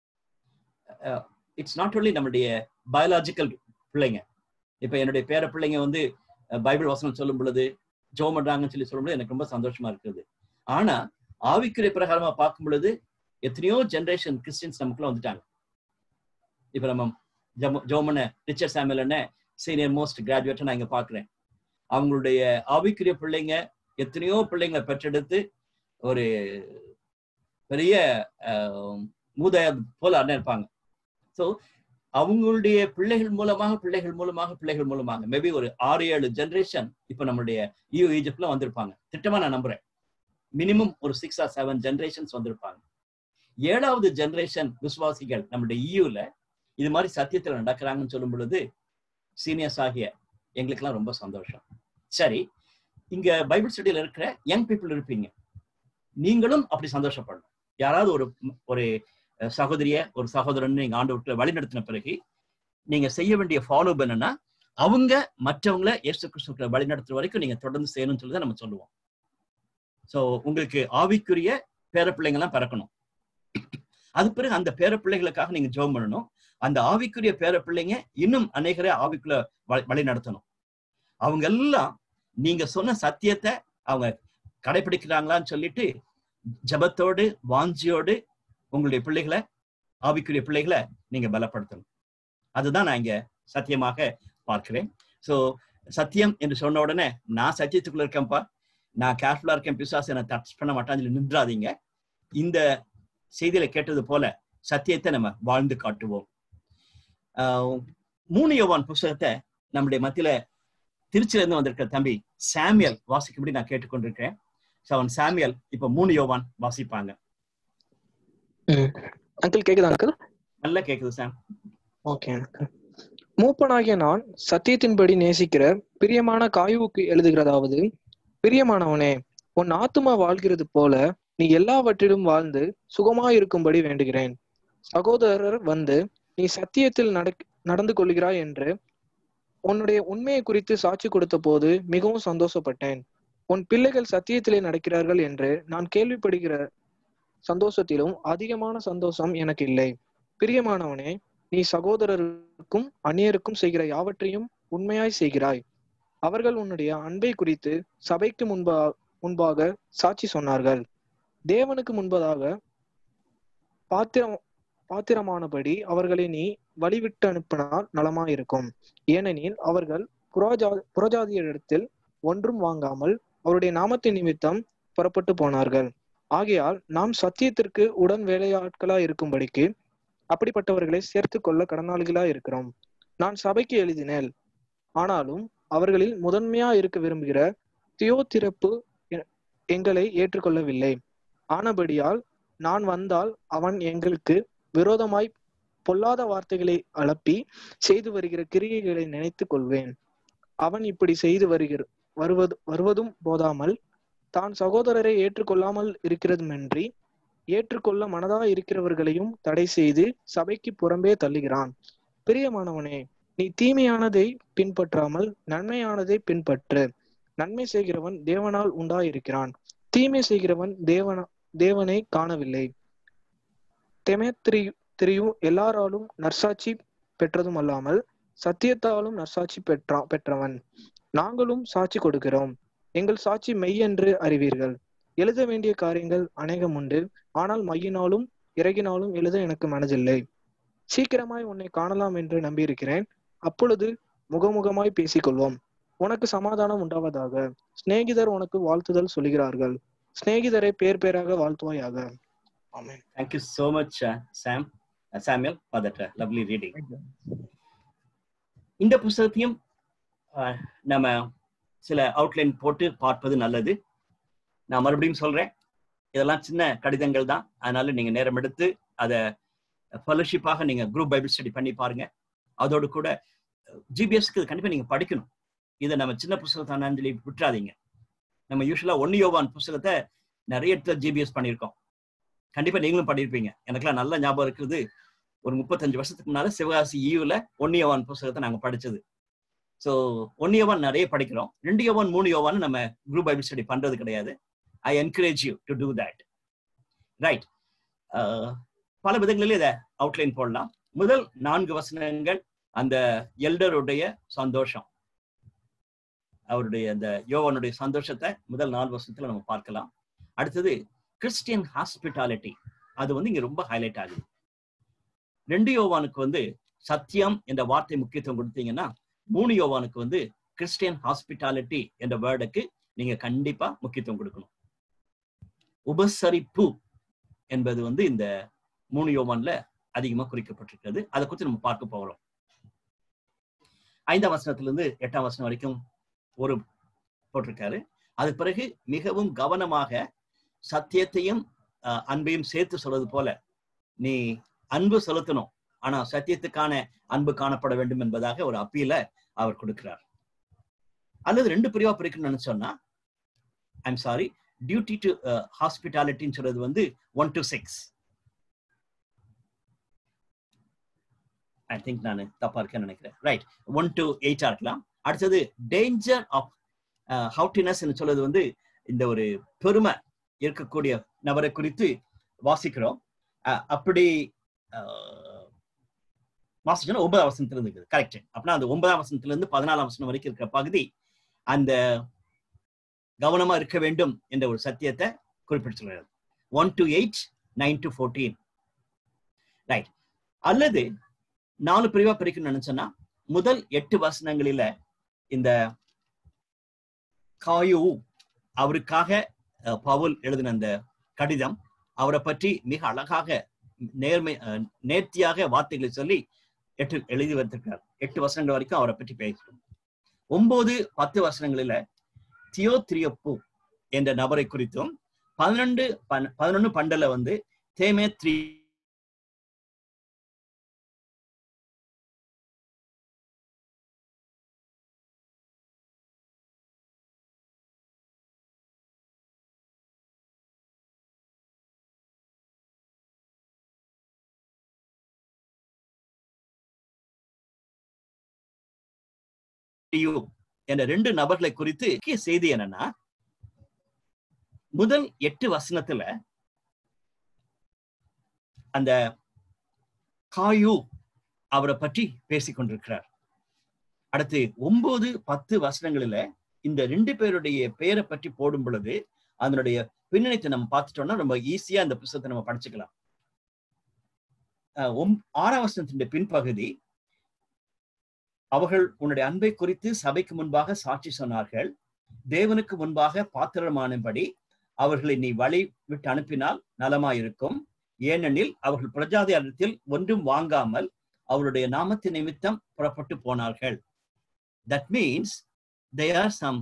A: இட்ஸ் நாட் ஒன்லி நம்மளுடைய பயாலாஜிக்கல் பிள்ளைங்க இப்ப என்னுடைய பேர பிள்ளைங்க வந்து அஹ், பைபிள் வசனம் சொல்லும் பொழுது ஜோம் பண்றாங்கன்னு சொல்லி சொல்லும்போது எனக்கு ரொம்ப சந்தோஷமா இருக்குது ஆனா ஆவிக்குரிய பிரகாரமா பார்க்கும் பொழுது எத்தனையோ ஜென்ரேஷன் கிறிஸ்டியன்ஸ் நமக்குள்ள வந்துட்டாங்க இப்ப நம்ம ஜம ஜோமன ரிச்சர் சாமியல் என்ன சீனியர் மோஸ்ட் கிராஜுவேட்டை நான் இங்க பாக்குறேன் அவங்களுடைய ஆவிக்குரிய பிள்ளைங்க எத்தனையோ பிள்ளைங்களை பெற்றெடுத்து ஒரு பெரிய ஆஹ், மூதாய போல அண்ணன் இருப்பாங்க ஸோ அவங்களுடைய பிள்ளைகள் மூலமாக பிள்ளைகள் மூலமாக பிள்ளைகள் மூலமாக மேபி ஒரு ஆறு ஏழு ஜென்ரேஷன் இப்ப நம்மளுடைய யூ ஈஜிப்ட்ல வந்திருப்பாங்க திட்டமா நான் நம்புறேன் மினிமம் ஒரு சிக்ஸ் ஆர் செவன் ஜென்ரேஷன்ஸ் வந்திருப்பாங்க ஏழாவது ஜெனரேஷன் விசுவாசிகள் நம்மளுடைய இயூல இது மாதிரி சத்தியத்துல நடக்கிறாங்கன்னு சொல்லும் பொழுது சீனியர்ஸ் ஆகிய எங்களுக்கெல்லாம் ரொம்ப சந்தோஷம் சரி இங்க பைபிள் ஸ்டடியில இருக்கிற யங் பீப்புள் இருப்பீங்க நீங்களும் அப்படி சந்தோஷப்படணும் யாராவது ஒரு ஒரு அஹ், சகோதரிய ஒரு சகோதரன் நீங்க ஆண்டு விட்டு வழி நடத்தின பிறகு நீங்க செய்ய வேண்டிய ஃபாலோ என்னன்னா அவங்க மற்றவங்கள இயேசு கிறிஸ்துக்களை வழி நடத்துற வரைக்கும் நீங்க தொடர்ந்து செய்யணும்னு சொல்லி தான் நம்ம சொல்லுவோம் சோ உங்களுக்கு ஆவிக்குரிய பேர பிள்ளைங்கெல்லாம் பிறக்கணும் அது பிறகு அந்த பேர பிள்ளைகளுக்காக நீங்க ஜெபம் பண்ணணும் அந்த ஆவிக்குரிய பேர பிள்ளைங்க இன்னும் அநேகரை ஆவிக்குள்ள வழி- வழி நடத்தணும் அவங்க எல்லாம் நீங்க சொன்ன சத்தியத்தை அவங்க கடைபிடிக்கிறாங்களான்னு சொல்லிட்டு ஜபத்தோடு வாஞ்சியோடு உங்களுடைய பிள்ளைகளை ஆவிக்குரிய பிள்ளைகளை நீங்க பலப்படுத்தணும் அதுதான் நான் இங்க சத்தியமாக பார்க்கிறேன் சோ சத்தியம் என்று சொன்ன உடனே நான் சத்தியத்துக்குள்ள இருக்கேன்ப்பா நான் கேர்ஃபுல்லா இருக்கேன் பிசாசு என்னை டச் பண்ண மாட்டான்னு சொல்லி நின்றாதீங்க இந்த செய்தியில கேட்டது போல சத்தியத்தை நம்ம வாழ்ந்து காட்டுவோம் ஆஹ் மூணு யோவான் புஸ்தகத்தை நம்முடைய மத்தியில திருச்சியில இருந்து வந்திருக்கிற தம்பி சாமியல் வாசிக்கும்படி நான் கேட்டுக்கொண்டிருக்கிறேன் So, அவன் சாமியல் இப்ப மூணு யோவான் வாசிப்பாங்க
D: அங்கிள் கேக்குதா அங்கிள்
A: நல்லா கேக்குது சாம்
D: ஓகே அங்கிள் மூப்பனாகிய நான் சத்தியத்தின்படி நேசிக்கிற பிரியமான காயுவுக்கு எழுதுகிறதாவது பிரியமானவனே உன் ஆத்துமா வாழ்கிறது போல நீ எல்லாவற்றிலும் வாழ்ந்து சுகமாயிருக்கும்படி வேண்டுகிறேன் சகோதரர் வந்து நீ சத்தியத்தில் நடக் நடந்து கொள்கிறாய் என்று உன்னுடைய உண்மையை குறித்து சாட்சி கொடுத்த போது மிகவும் சந்தோஷப்பட்டேன் உன் பிள்ளைகள் சத்தியத்திலே நடக்கிறார்கள் என்று நான் கேள்விப்படுகிற சந்தோஷத்திலும் அதிகமான சந்தோஷம் எனக்கு இல்லை பிரியமானவனே நீ சகோதரருக்கும் அந்நியருக்கும் செய்கிற யாவற்றையும் உண்மையாய் செய்கிறாய் அவர்கள் உன்னுடைய அன்பை குறித்து சபைக்கு முன்பா முன்பாக சாட்சி சொன்னார்கள் தேவனுக்கு முன்பதாக பாத்திரம் பாத்திரமானபடி அவர்களை நீ வழிவிட்டு அனுப்பினால் நலமாயிருக்கும் ஏனெனில் அவர்கள் புறஜா புறஜாதியரிடத்தில் ஒன்றும் வாங்காமல் அவருடைய நாமத்தின் நிமித்தம் புறப்பட்டு போனார்கள் ஆகையால் நாம் சத்தியத்திற்கு உடன் வேலையாட்களா இருக்கும்படிக்கு அப்படிப்பட்டவர்களை சேர்த்து கொள்ள கடனாளிகளா இருக்கிறோம் நான் சபைக்கு எழுதினேன் ஆனாலும் அவர்களில் முதன்மையா இருக்க விரும்புகிற தியோதிரப்பு எ- எங்களை ஏற்றுக்கொள்ளவில்லை ஆனபடியால் நான் வந்தால் அவன் எங்களுக்கு விரோதமாய் பொல்லாத வார்த்தைகளை அலப்பி செய்து வருகிற கிரியைகளை நினைத்துக் கொள்வேன் அவன் இப்படி செய்து வருகிற வருவது வருவதும் போதாமல் தான் சகோதரரை ஏற்றுக்கொள்ளாமல் இருக்கிறதுமின்றி ஏற்றுக்கொள்ள மனதா இருக்கிறவர்களையும் தடை செய்து சபைக்கு புறம்பே தள்ளுகிறான் பிரியமானவனே நீ தீமையானதை பின்பற்றாமல் நன்மையானதை பின்பற்று நன்மை செய்கிறவன் தேவனால் உண்டாயிருக்கிறான் தீமை செய்கிறவன் தேவன தேவனை காணவில்லை தெமேத்ரி திரியும் எல்லாராலும் நற்சாட்சி பெற்றதும் அல்லாமல் சத்தியத்தாலும் நற்சாட்சி பெற்றா பெற்றவன் நாங்களும் சாட்சி கொடுக்கிறோம் எங்கள் சாட்சி மெய் என்று அறிவீர்கள் எழுத வேண்டிய காரியங்கள் அநேகம் உண்டு ஆனால் மையினாலும் இறகினாலும் எழுத எனக்கு மனதில்லை சீக்கிரமாய் உன்னை காணலாம் என்று நம்பியிருக்கிறேன் அப்பொழுது முகமுகமாய் பேசிக்கொள்வோம் உனக்கு சமாதானம் உண்டாவதாக சிநேகிதர் உனக்கு வாழ்த்துதல் சொல்கிறார்கள் சிநேகிதரை பேர் பேராக வாழ்த்துவாயாக ஆமென்
A: Thank you so much, uh, Sam, uh, Samuel, for that uh, lovely reading. இந்த புஸ்தகத்தையும் uh, நம்ம சில அவுட்லைன் போட்டு பார்ப்பது நல்லது நான் மறுபடியும் சொல்றேன் இதெல்லாம் சின்ன கடிதங்கள் தான் அதனால நீங்க நேரம் எடுத்து அதை ஃபெலோஷிப்பாக நீங்க குரூப் பைபிள் ஸ்டடி பண்ணி பாருங்க அதோடு கூட ஜிபிஎஸ்க்கு இது கண்டிப்பா நீங்க படிக்கணும் இதை நம்ம சின்ன புஸ்தகத்தானு சொல்லி விட்டுறாதீங்க நம்ம யூஸ்வலா ஒன்னு யோவான் புஸ்தகத்தை நிறைய இடத்துல ஜிபிஎஸ் பண்ணியிருக்கோம் கண்டிப்பா நீங்களும் பண்ணியிருப்பீங்க எனக்கெல்லாம் நல்ல ஞாபகம் இருக்குது ஒரு முப்பத்தஞ்சு வருஷத்துக்கு முன்னால சிவகாசி ஈவுல ஒன்னியவான் புஸ்தகத்தை நாங்க படிச்சது ஸோ ஒன்னியவான் நிறைய படிக்கிறோம் ரெண்டு யோவான் மூணு யோவான் நம்ம குரூப் பைபிள் ஸ்டடி பண்றது கிடையாது I encourage you to do that right பல விதங்களில் இதை அவுட்லைன் போடலாம் முதல் நான்கு வசனங்கள் அந்த எல்டருடைய சந்தோஷம் அவருடைய அந்த யோவானுடைய சந்தோஷத்தை முதல் நாலு வருஷத்துல நம்ம பார்க்கலாம் அடுத்தது கிறிஸ்டியன் ஹாஸ்பிட்டாலிட்டி அது வந்து இங்க ரொம்ப ஹைலைட் ஆகுது ரெண்டு யோவானுக்கு வந்து சத்தியம் என்ற வார்த்தை முக்கியத்துவம் கொடுத்தீங்கன்னா மூணு யோவானுக்கு வந்து கிறிஸ்டியன் ஹாஸ்பிட்டாலிட்டி என்ற வேர்டுக்கு நீங்க கண்டிப்பா முக்கியத்துவம் கொடுக்கணும் உபசரிப்பு என்பது வந்து இந்த மூணு யோவான்ல அதிகமா குறிக்கப்பட்டிருக்கிறது அதை குறித்து நம்ம பார்க்க போகிறோம் ஐந்தாம் வசனத்துல இருந்து எட்டாம் வசனம் வரைக்கும் ஒரு போட்டிருக்காரு அது பிறகு மிகவும் கவனமாக சத்தியத்தையும் அஹ், அன்பையும் சேர்த்து சொல்றது போல நீ அன்பு செலுத்தணும் ஆனா சத்தியத்துக்கான அன்பு காணப்பட வேண்டும் என்பதாக ஒரு அப்பீல அவர் கொடுக்கிறார் அல்லது ரெண்டு பிரிவா பிரிக்கணும்னு நினைச்சோம்னா ஐம் சாரி டியூட்டி டு ஹாஸ்பிட்டாலிட்டின்னு சொல்றது வந்து one to six I think நான் தப்பா இருக்கேன்னு நினைக்கிறேன் ரைட் ஒன் டு எயிட்டா இருக்கலாம் அடுத்தது டேஞ்சர் ஆஃப் ஹவுட்டினஸ் சொல்றது வந்து இந்த ஒரு பெருமை இருக்கக்கூடிய நபரை குறித்து வாசிக்கிறோம் அஹ், அப்படி அஹ், வாசிச்சோன்னா ஒன்பதாம் வசனத்துல இருந்து இருக்குது கரெக்ட் அப்படின்னா அந்த ஒன்பதாம் வசனத்துல இருந்து பதினாலாம் வசனம் வரைக்கும் இருக்கிற பகுதி அந்த கவனமா இருக்க வேண்டும் என்ற ஒரு சத்தியத்தை குறிப்பிட்டு சொல்கிறது one to eight nine to fourteen right அல்லது நாலு பிரிவா பிரிக்கணும்னு நினைச்சோன்னா முதல் எட்டு வசனங்களில இந்த காயு அவருக்காக அஹ், பவுல் எழுதின அந்த கடிதம் அவரை பற்றி மிக அழகாக நேர்மை அஹ், நேர்த்தியாக வார்த்தைகளை சொல்லி எட்டு எழுதி வந்திருக்கிறார் எட்டு வசனங்கள் வரைக்கும் அவரை பற்றி பேசுறோம் ஒன்பது பத்து வசனங்களில தியோ திரியப்பு என்ற நபரை குறித்தும் பதினொன்று பதினொன்னு பண்டல வந்து தேமே த்ரீ யூ என்ற ரெண்டு நபர்களை குறித்து முக்கிய செய்தி என்னன்னா முதல் எட்டு வசனத்துல அந்த காயு அவரை பற்றி பேசிக் கொண்டிருக்கிறார் அடுத்து ஒன்பது பத்து வசனங்களில இந்த ரெண்டு பேருடைய பெயரை பற்றி போடும் பொழுது அதனுடைய பின்னணித்தை நம்ம பார்த்துட்டோம்னா ரொம்ப ஈஸியா அந்த புத்தகத்தை நம்ம படிச்சுக்கலாம் அஹ் ஒம்- ஆறாம் வசனத்தின் பின்பகுதி அவர்கள் உன்னுடைய அன்பை குறித்து சபைக்கு முன்பாக சாட்சி சொன்னார்கள் தேவனுக்கு முன்பாக பாத்திரமானபடி அவர்களை நீ வழி விட்டு அனுப்பினால் நலமாயிருக்கும் ஏனெனில் அவர்கள் பிரஜாதிகாரத்தில் ஒன்றும் வாங்காமல் அவருடைய நாமத்தின் நிமித்தம் புறப்பட்டு போனார்கள் that means they are some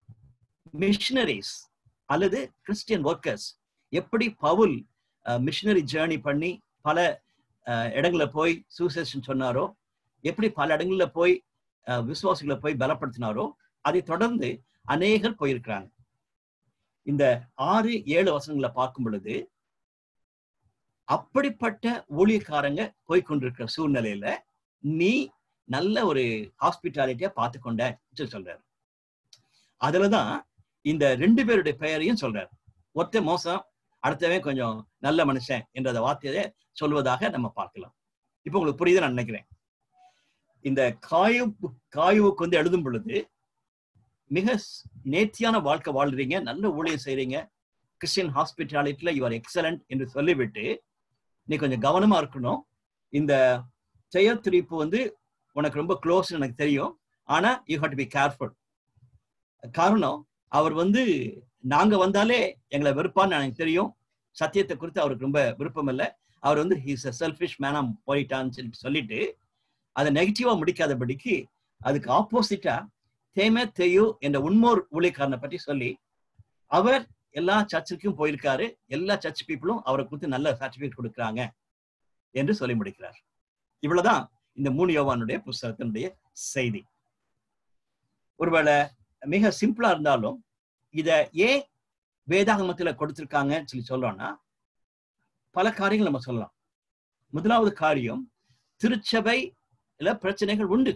A: missionaries அல்லது கிறிஸ்டியன் ஒர்க்கர்ஸ் எப்படி பவுல் மிஷனரி ஜேர்னி பண்ணி பல அஹ், இடங்கள்ல போய் சூசேஷன் சொன்னாரோ எப்படி பல இடங்கள்ல போய் அஹ், விசுவாசிகளை போய் பலப்படுத்தினாரோ அதை தொடர்ந்து அநேகர் போயிருக்கிறாங்க இந்த ஆறு ஏழு வசனங்களை பார்க்கும் பொழுது அப்படிப்பட்ட ஊழியக்காரங்க போய் கொண்டிருக்கிற சூழ்நிலையில நீ நல்ல ஒரு ஹாஸ்பிட்டாலிட்டியா பார்த்து கொண்ட சொல்றாரு அதுலதான் இந்த ரெண்டு பேருடைய பெயரையும் சொல்றாரு ஒருத்தன் மோசம் அடுத்தவன் கொஞ்சம் நல்ல மனுஷன் என்ற வார்த்தையை சொல்வதாக நம்ம பார்க்கலாம் இப்போ உங்களுக்கு புரியுது நான் நினைக்கிறேன் இந்த காயு காயுவுக்கு வந்து எழுதும் பொழுது மிக ஸ்- நேர்த்தியான வாழ்க்கை வாழ்றீங்க நல்ல ஊழியம் செய்றீங்க கிறிஸ்டியன் ஹாஸ்பிட்டாலிட்டியில யுவர் எக்ஸலண்ட் என்று சொல்லிவிட்டு நீ கொஞ்சம் கவனமா இருக்கணும் இந்த செயற்திரிப்பு வந்து உனக்கு ரொம்ப க்ளோஸ் எனக்கு தெரியும் ஆனா you had to be careful காரணம் அவர் வந்து நாங்க வந்தாலே எங்களை வெறுப்பான்னு எனக்கு தெரியும் சத்தியத்தை குறித்து அவருக்கு ரொம்ப விருப்பம் இல்லை அவர் வந்து ஹீஸ் அ செல்ஃபிஷ் மேனா போயிட்டான்னு சொல்லிட்டு சொல்லிட்டு அதை நெகட்டிவா முடிக்காதபடிக்கு அதுக்கு ஆப்போசிட்டா தேமே தெயு என்ற உண்மோர் ஊழியக்காரனை பற்றி சொல்லி அவர் எல்லா சர்ச்சுக்கும் போயிருக்காரு எல்லா சர்ச் பீப்புளும் அவரை குறித்து நல்ல சர்டிபிகேட் கொடுக்குறாங்க என்று சொல்லி முடிக்கிறார் இவ்வளவுதான் இந்த மூணு யோவானுடைய புஸ்தகத்தினுடைய செய்தி ஒருவேளை மிக சிம்பிளா இருந்தாலும் இத ஏன் வேதாகமத்துல கொடுத்திருக்காங்கன்னு சொல்லி சொல்றோம்னா பல காரியங்கள் நம்ம சொல்லலாம் முதலாவது காரியம் திருச்சபையில பிரச்சனைகள் உண்டு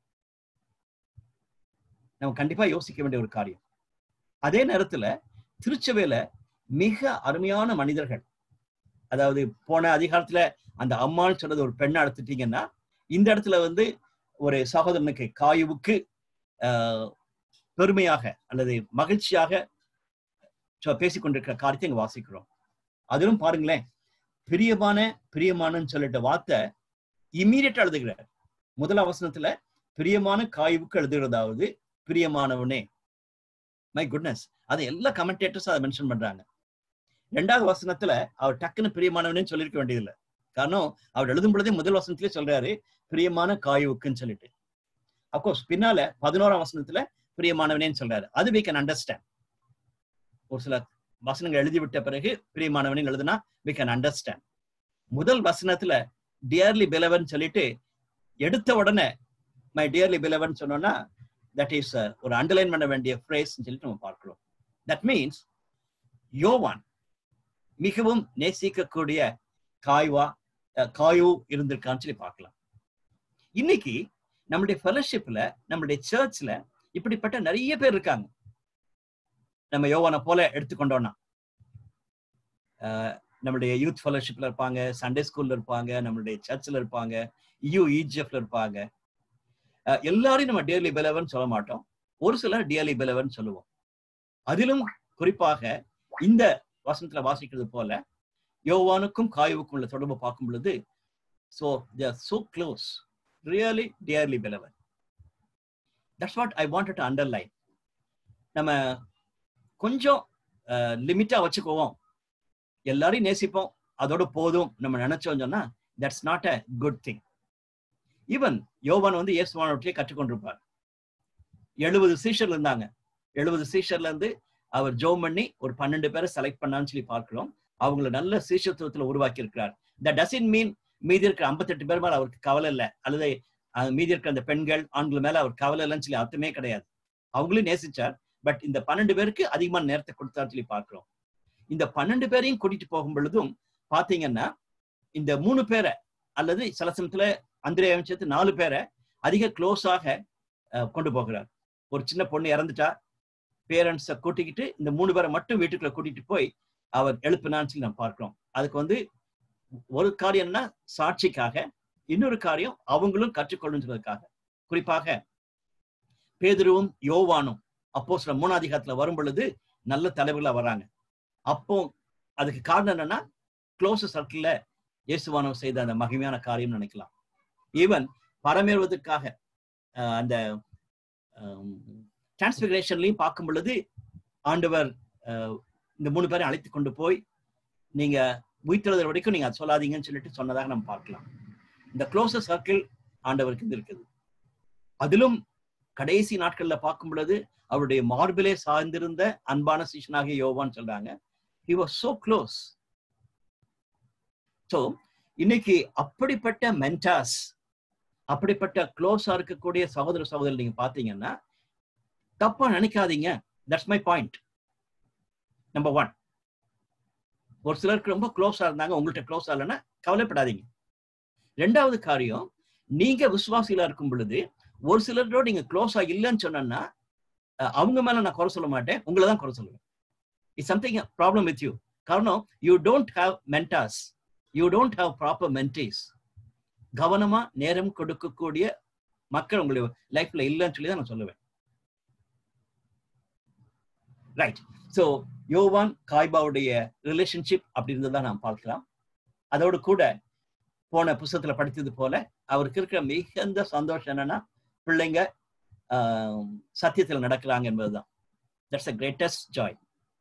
A: நம்ம கண்டிப்பா யோசிக்க வேண்டிய ஒரு காரியம் அதே நேரத்துல திருச்சபையில மிக அருமையான மனிதர்கள் அதாவது போன அதிகாரத்துல அந்த அம்மான்னு சொன்னது ஒரு பெண்ணை எடுத்துட்டீங்கன்னா இந்த இடத்துல வந்து ஒரு சகோதரனுக்கு காயுவுக்கு ஆஹ், பெருமையாக அல்லது மகிழ்ச்சியாக சொ- பேசிக்கொண்டிருக்கிற காரியத்தை இங்க வாசிக்கிறோம் அதிலும் பாருங்களேன் பிரியமான பிரியமானன்னு சொல்லிட்ட வார்த்தை இம்மீடியட்டா எழுதுகிறார் முதல் அவசரத்துல பிரியமான காயுவுக்கு எழுதுகிறதாவது பிரியமானவனே மை குட்னஸ் அது எல்லா கமெண்டேட்டர்ஸும் அதை மென்ஷன் பண்றாங்க ரெண்டாவது வசனத்துல அவர் டக்குன்னு பிரியமானவனே சொல்லியிருக்க வேண்டியதில்லை காரணம் அவர் எழுதும் பொழுதே முதல் வசனத்திலே சொல்றாரு பிரியமான காயுவுக்குன்னு சொல்லிட்டு அப்கோர்ஸ் பின்னால பதினோராம் வசனத்துல பிரியமானவனேன்னு சொல்றாரு அது we can அண்டர்ஸ்டாண்ட் ஒரு சில வசனங்கள் எழுதி விட்ட பிறகு பிரியமானவனே எழுதுனா we can அண்டர்ஸ்டாண்ட் முதல் வசனத்துல டியர்லி பிலவன் சொல்லிட்டு எடுத்த உடனே மை டியர்லி பிலவன் சொன்னோம்னா தட் இஸ் ஒரு அண்டர்லைன் பண்ண வேண்டிய phrase சொல்லிட்டு நம்ம பார்க்கிறோம் தட் மீன்ஸ் யோவான் மிகவும் நேசிக்கக்கூடிய காய்வா அஹ், காயு இருந்திருக்கான்னு சொல்லி பார்க்கலாம் இன்னைக்கு நம்மளுடைய ஃபெலோஷிப்ல நம்மளுடைய சர்ச்ல இப்படிப்பட்ட நிறைய பேர் இருக்காங்க நம்ம யோவானை போல எடுத்துக்கொண்டோம்னா நம்மளுடைய யூத் ஃபெலோஷிப்ல இருப்பாங்க சண்டே ஸ்கூல்ல இருப்பாங்க நம்மளுடைய சர்ச்சில் இருப்பாங்க யூ இஜிஎஃப்ல இருப்பாங்க எல்லாரையும் நம்ம டியர்லி பெலவன் சொல்ல மாட்டோம் ஒரு சிலர் டியர்லி பெலவன் சொல்லுவோம் அதிலும் குறிப்பாக இந்த வசனத்துல வாசிக்கிறது போல யோவானுக்கும் காயுவுக்கும் உள்ள தொடர்பு பார்க்கும் பொழுது so there so close really dearly beloved that's what I wanted to underline நம்ம கொஞ்சம் லிமிட்டா வச்சுக்குவோம் எல்லாரையும் நேசிப்போம் அதோட போதும் நம்ம நினைச்சோம் சொன்னா that's not a good thing even யோவான் வந்து இயேசுவானவற்றையே கற்றுக்கொண்டிருப்பார் எழுபது சீஷர்ல இருந்தாங்க எழுபது சீஷர்ல இருந்து அவர் ஜோம் பண்ணி ஒரு பன்னெண்டு பேரை செலக்ட் பண்ணான்னு சொல்லி பார்க்கிறோம் அவங்கள நல்ல சீஷத்துவத்துல உருவாக்கி இருக்கிறார் த டசின் மீன் மீதி இருக்கிற ஐம்பத்தெட்டு பேர் மேல அவருக்கு கவலை இல்லை அல்லது மீதி இருக்கிற அந்த பெண்கள் ஆண்கள் மேல அவர் கவலை இல்லைன்னு சொல்லி அர்த்தமே கிடையாது அவங்களையும் நேசிச்சார் பட் இந்த பன்னெண்டு பேருக்கு அதிகமான நேரத்தை கொடுத்தான்னு சொல்லி பார்க்கிறோம் இந்த பன்னெண்டு பேரையும் கூட்டிட்டு போகும் பொழுதும் பாத்தீங்கன்னா இந்த மூணு பேரை அல்லது சில சமயத்துல அந்திரேயம் சேர்த்து நாலு பேரை அதிக க்ளோஸாக கொண்டு போகிறார் ஒரு சின்ன பொண்ணு இறந்துட்டா பேரண்ட்ஸை கூட்டிக்கிட்டு இந்த மூணு பேரை மட்டும் வீட்டுக்குள்ள கூட்டிட்டு போய் அவர் எழுப்பினான்னு சொல்லி நம்ம பார்க்கிறோம் அதுக்கு வந்து ஒரு காரியம்னா சாட்சிக்காக இன்னொரு காரியம் அவங்களும் கற்றுக்கொள்ளுன்றதுக்காக குறிப்பாக பேதுருவும் யோவானும் அப்போ சில மூணாதிகாரத்துல வரும் பொழுது நல்ல தலைவர்களா வராங்க அப்போ அதுக்கு காரணம் என்னன்னா க்ளோஸ் சர்க்கிள்ல இயேசுவானவர் செய்த அந்த மகிமையான காரியம் நினைக்கலாம் ஈவன் பரமேறுவதற்காக அந்த டிரான்ஸ்பிகரேஷன்லையும் பார்க்கும் பொழுது ஆண்டவர் இந்த மூணு பேரை அழைத்து கொண்டு போய் நீங்க உயிர்த்தெழுதல் வரைக்கும் நீங்க அதை சொல்லாதீங்கன்னு சொல்லிட்டு சொன்னதாக நம்ம பார்க்கலாம் இந்த க்ளோசர் சர்க்கிள் ஆண்டவருக்கு இது இருக்குது அதிலும் கடைசி நாட்கள்ல பார்க்கும் பொழுது அவருடைய மார்பிலே சார்ந்திருந்த அன்பான சீஷனாகிய யோவான்னு சொல்றாங்க he was so close so இன்னைக்கு அப்படிப்பட்ட மென்டாஸ் அப்படிப்பட்ட க்ளோஸா இருக்கக்கூடிய சகோதர சகோதரர் நீங்க பாத்தீங்கன்னா தப்பா நினைக்காதீங்க that's my point number one ஒரு சிலருக்கு ரொம்ப க்ளோஸா இருந்தாங்க உங்கள்கிட்ட க்ளோஸா இல்லைன்னா கவலைப்படாதீங்க ரெண்டாவது காரியம் நீங்க விசுவாசிகளா இருக்கும் பொழுது ஒரு சிலரோட நீங்க க்ளோஸா இல்லைன்னு சொன்னா அவங்க மேல நான் குறை சொல்ல மாட்டேன் உங்களை தான் குறை சொல்லுவேன் it's something problem with you காரணம் you don't have mentors you don't have proper mentors கவனமா நேரம் கொடுக்கக்கூடிய மக்கள் உங்களுடைய லைஃப்ல இல்லைன்னு சொல்லி தான் நான் சொல்லுவேன் ரைட் ஸோ யோவான் காய்பாவுடைய ரிலேஷன்ஷிப் அப்படி இருந்ததா நாம் பார்க்கலாம் அதோடு கூட போன புஸ்தகத்துல படித்தது போல அவருக்கு இருக்கிற மிகுந்த சந்தோஷம் என்னன்னா பிள்ளைங்க சத்தியத்தில் நடக்கிறாங்க என்பதுதான் தட்ஸ் அ கிரேட்டஸ்ட் ஜாய்